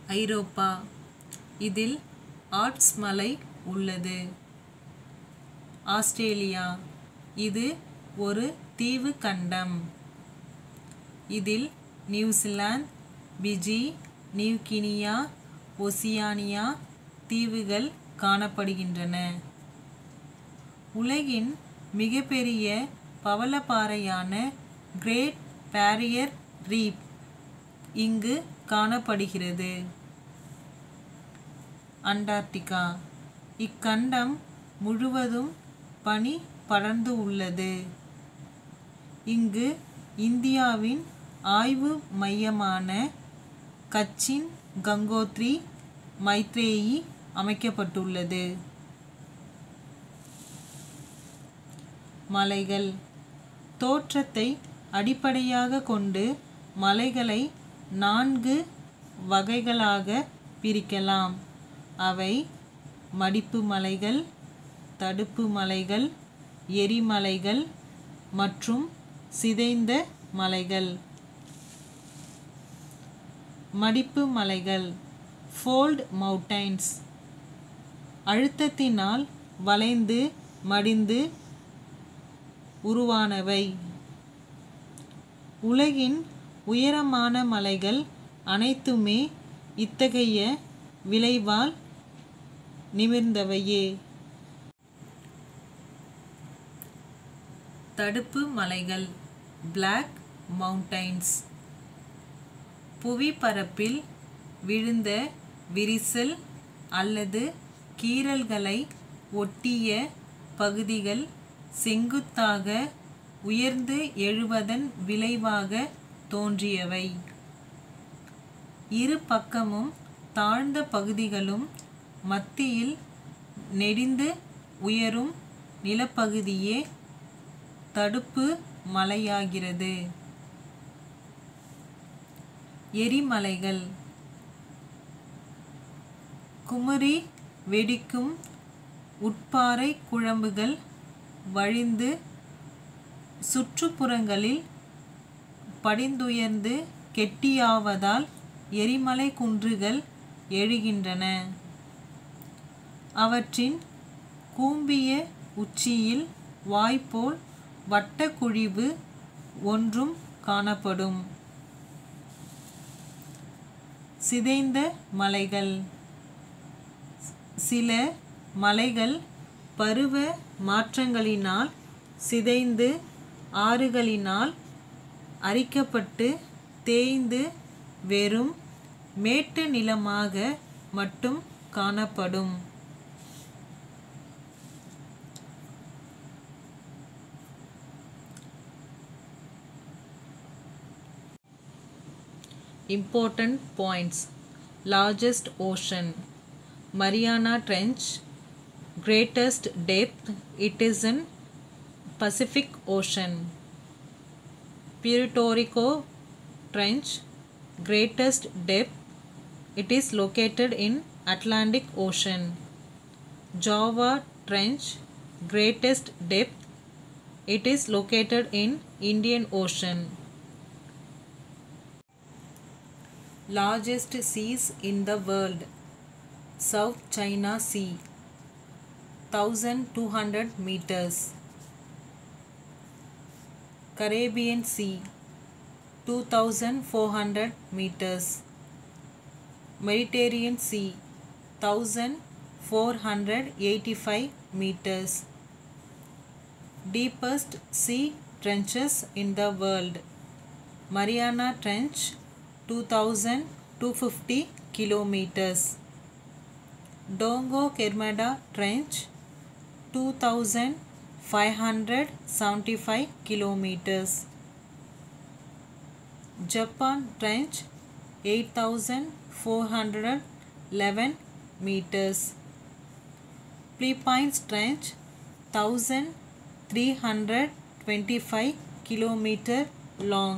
ஐரோப்பா இதில் ஆல்ப்ஸ் மலை உள்ளது ஆஸ்திரேலியா இது ஒரு தீவு கண்டம் இதில் நியூசிலாந்து பிஜி நியூகினியா ஒசியானியா தீவுகள் காணப்படுகின்றன உலகின் மிகப்பெரிய பவளப்பாறையான கிரேட் பேரியர் ரீப் இங்கு காணப்படுகிறது அண்டார்டிகா இக்கண்டம் முழுவதும் பனி படர்ந்து உள்ளது இங்கு இந்தியாவின் ஆய்வு மையமான கச்சின் கங்கோத்ரி மைத்ரேயி அமைக்கப்பட்டுள்ளது மலைகள் தோற்றத்தை அடிப்படையாக கொண்டு மலைகளை நான்கு வகைகளாக பிரிக்கலாம் அவை மடிப்பு மலைகள் தடுப்பு மலைகள் எரிமலைகள் மற்றும் சிதைந்த மலைகள் மடிப்பு மலைகள் ஃபோல்ட் மவுண்டைன்ஸ் அழுத்தத்தினால் வளைந்து மடிந்து உருவானவை உலகின் உயரமான மலைகள் அனைத்துமே இத்தகைய விளைவால் நிமிர்ந்தவையே தடுப்பு மலைகள் பிளாக் மவுண்டைன்ஸ் புவிப்பரப்பில் விழுந்த விரிசல் அல்லது கீறல்களை ஒட்டிய பகுதிகள் செங்குத்தாக உயர்ந்து எழுவதன் விளைவாக தோன்றியவை இரு பக்கமும் தாழ்ந்த பகுதிகளும் மத்தியில் நெடிந்து உயரும் நிலப்பகுதியே தடுப்பு மலையாகிறது எரிமலைகள் குமரி வெடிக்கும் உட்பாறை குழம்புகள் வழிந்து சுற்றுப்புறங்களில் படிந்துயர்ந்து கெட்டியாவதால் எரிமலை குன்றுகள் எழுகின்றன அவற்றின் கூம்பிய உச்சியில் வாய்ப்போல் வட்டக்குழிவு ஒன்றும் காணப்படும் சிதைந்த மலைகள் சில மலைகள் பருவ மாற்றங்களினால் சிதைந்து ஆறுகளினால் அரிக்கப்பட்டு தேய்ந்து வெறும் மேட்டு நிலமாக மட்டும் காணப்படும் Important points Largest ocean Mariana Trench Greatest depth it is in Pacific Ocean Puerto Rico Trench Greatest depth it is located in Atlantic Ocean Java Trench Greatest depth it is located in Indian Ocean largest seas in the world south china sea 1200 meters caribbean sea 2400 meters mediterranean sea 1485 meters deepest sea trenches in the world mariana trench 2250 kilometers. Dongo Kermada Trench 2575 kilometers. Japan Trench 8411 meters. Philippines Trench 1325 kilometer long.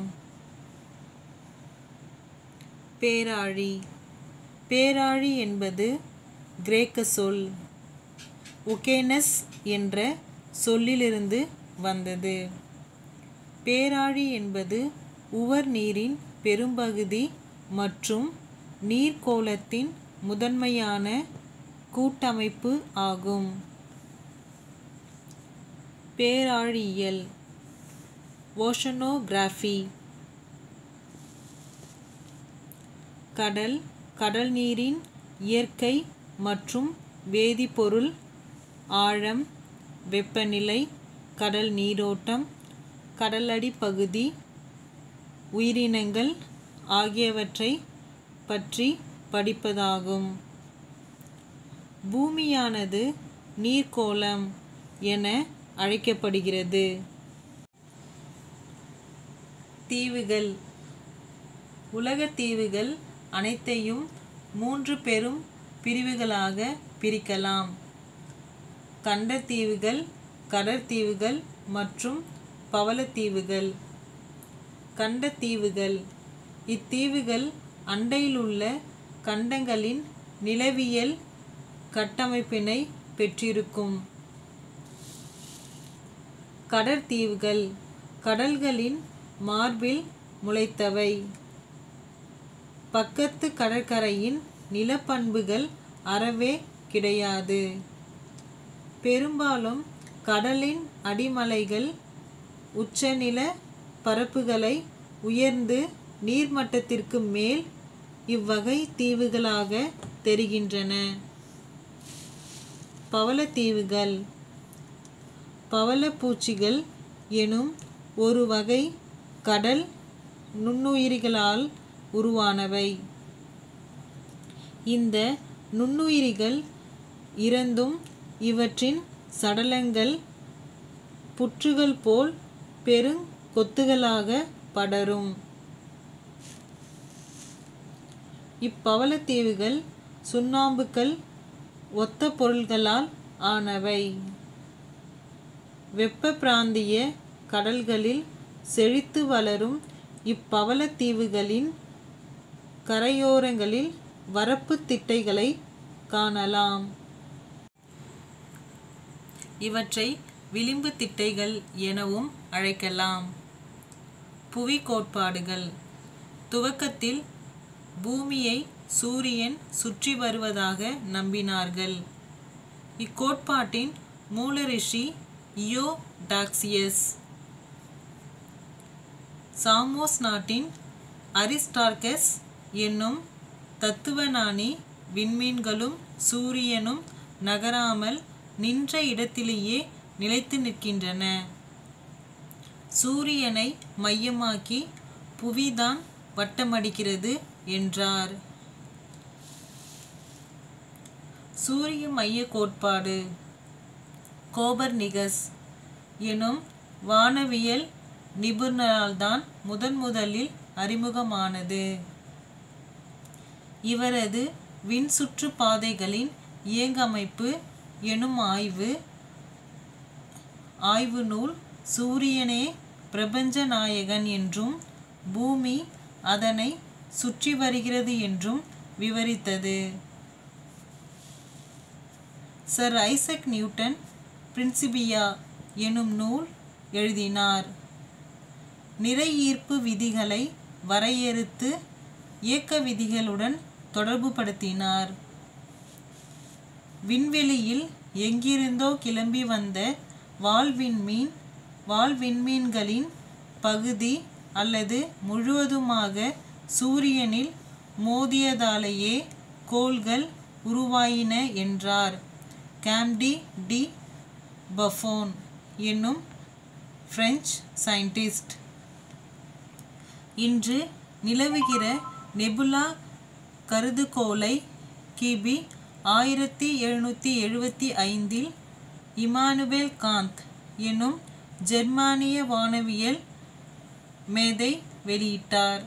பேராழி பேராழி என்பது கிரேக்க சொல் உகேனஸ் என்ற சொல்லிலிருந்து வந்தது பேராழி என்பது உவர் நீரின் பெரும்பகுதி மற்றும் நீர்க்கோளத்தின் முதன்மையான கூட்டமைப்பு ஆகும் பேராழியல் ஓஷனோகிராஃபி கடல் கடல் நீரின் இயற்கை மற்றும் வேதிப்பொருள் ஆழம் வெப்பநிலை கடல் நீரோட்டம் கடலடி பகுதி உயிரினங்கள் ஆகியவற்றை பற்றி படிப்பதாகும் பூமியானது நீர்க்கோளம் என அழைக்கப்படுகிறது தீவுகள் உலகத் தீவுகள் அனைத்தையும் மூன்று பெரும் பிரிவுகளாக பிரிக்கலாம் கண்டத்தீவுகள் கடற்தீவுகள் மற்றும் பவளத்தீவுகள் கண்டத்தீவுகள் இத்தீவுகள் அண்டையிலுள்ள கண்டங்களின் நிலவியல் கட்டமைப்பினை பெற்றிருக்கும் கடற்தீவுகள் கடல்களின் மார்பில் முளைத்தவை பக்கத்து கடற்கரையின் நிலப்பண்புகள் அறவே கிடையாது பெரும்பாலும் கடலின் அடிமலைகள் உச்சநில பரப்புகளை உயர்ந்து நீர்மட்டத்திற்கு மேல் இவ்வகை தீவுகளாக தெரிகின்றன பவளத்தீவுகள் பவளப்பூச்சிகள் எனும் ஒரு வகை கடல் நுண்ணுயிரிகளால் உருவானவை இந்த நுண்ணுயிரிகள் இறந்தும் இவற்றின் சடலங்கள் புற்றுகள் போல் பெருங் கொத்துகளாக படரும் இப்பவளத்தீவுகள் சுண்ணாம்புக்கல் ஒத்த பொருள்களால் ஆனவை வெப்ப பிராந்திய கடல்களில் செழித்து வளரும் இப்பவளத்தீவுகளின் கரையோரங்களில் வரப்பு திட்டைகளை காணலாம் இவற்றை விளிம்பு திட்டைகள் எனவும் அழைக்கலாம் புவி கோட்பாடுகள் துவக்கத்தில் பூமியை சூரியன் சுற்றி வருவதாக நம்பினார்கள் இக்கோட்பாட்டின் மூலரிஷி இயோ டாக்சியஸ் சாமோஸ் நாட்டின் அரிஸ்டார்கஸ் என்னும் தத்துவஞானி விண்மீன்களும் சூரியனும் நகராமல் நின்ற இடத்திலேயே நிலைத்து நிற்கின்றன சூரியனை மையமாக்கி புவிதான் வட்டமடிக்கிறது என்றார் சூரிய மைய கோட்பாடு கோபர்னிகஸ் எனும் வானவியல் நிபுணரால்தான் முதன் முதலில் அறிமுகமானது இவரது விண் சுற்று பாதைகளின் இயங்கமைப்பு எனும் ஆய்வு ஆய்வு நூல் சூரியனே பிரபஞ்ச நாயகன் என்றும் பூமி அதனை சுற்றி வருகிறது என்றும் விவரித்தது சர் ஐசக் நியூட்டன் பிரின்சிபியா எனும் நூல் எழுதினார் நிறை ஈர்ப்பு விதிகளை வரையறுத்து இயக்க விதிகளுடன் தொடர்புபடுத்தினார் விண்வெளியில் எங்கிருந்தோ கிளம்பி வந்த வால்விண்மீன் வால்விண்மீன்களின் பகுதி அல்லது முழுவதுமாக சூரியனில் மோதியதாலேயே கோள்கள் உருவாயின என்றார் கேம்டி டி பஃபோன் என்னும் பிரெஞ்சு சயின்டிஸ்ட் இன்று நிலவுகிற நெபுலா கருதுகோளை கிபி ஆயிரத்தி எழுநூற்றி எழுபத்தி ஐந்தில் இமானுவேல் காந்த் எனும் ஜெர்மானிய வானவியல் மேதை வெளியிட்டார்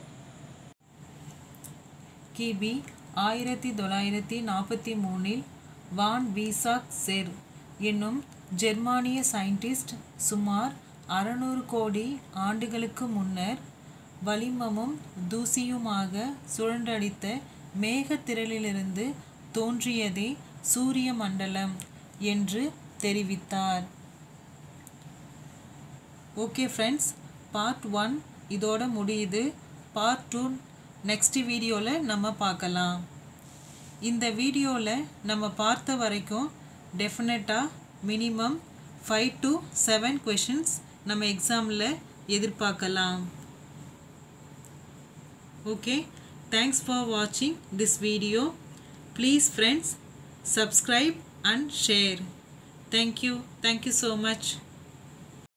கிபி ஆயிரத்தி தொள்ளாயிரத்தி நாற்பத்தி மூணில் வான் வீசாக் செர் என்னும் ஜெர்மானிய சயின்டிஸ்ட் சுமார் அறநூறு கோடி ஆண்டுகளுக்கு முன்னர் வளிமமும் தூசியுமாக சுழன்றடித்த மேகத்திரளிலிருந்து தோன்றியதே சூரிய மண்டலம் என்று தெரிவித்தார் ஓகே ஃப்ரெண்ட்ஸ் பார்ட் ஒன் இதோட முடியுது பார்ட் டூ நெக்ஸ்ட் வீடியோவில் நம்ம பார்க்கலாம் இந்த வீடியோவில் நம்ம பார்த்த வரைக்கும் டெஃபினட்டாக minimum five to seven questions நம்ம எக்ஸாமில் எதிர்பார்க்கலாம் ஓகே தேங்க்ஸ் ஃபார் வாட்சிங் this video please friends subscribe and share thank you thank you so much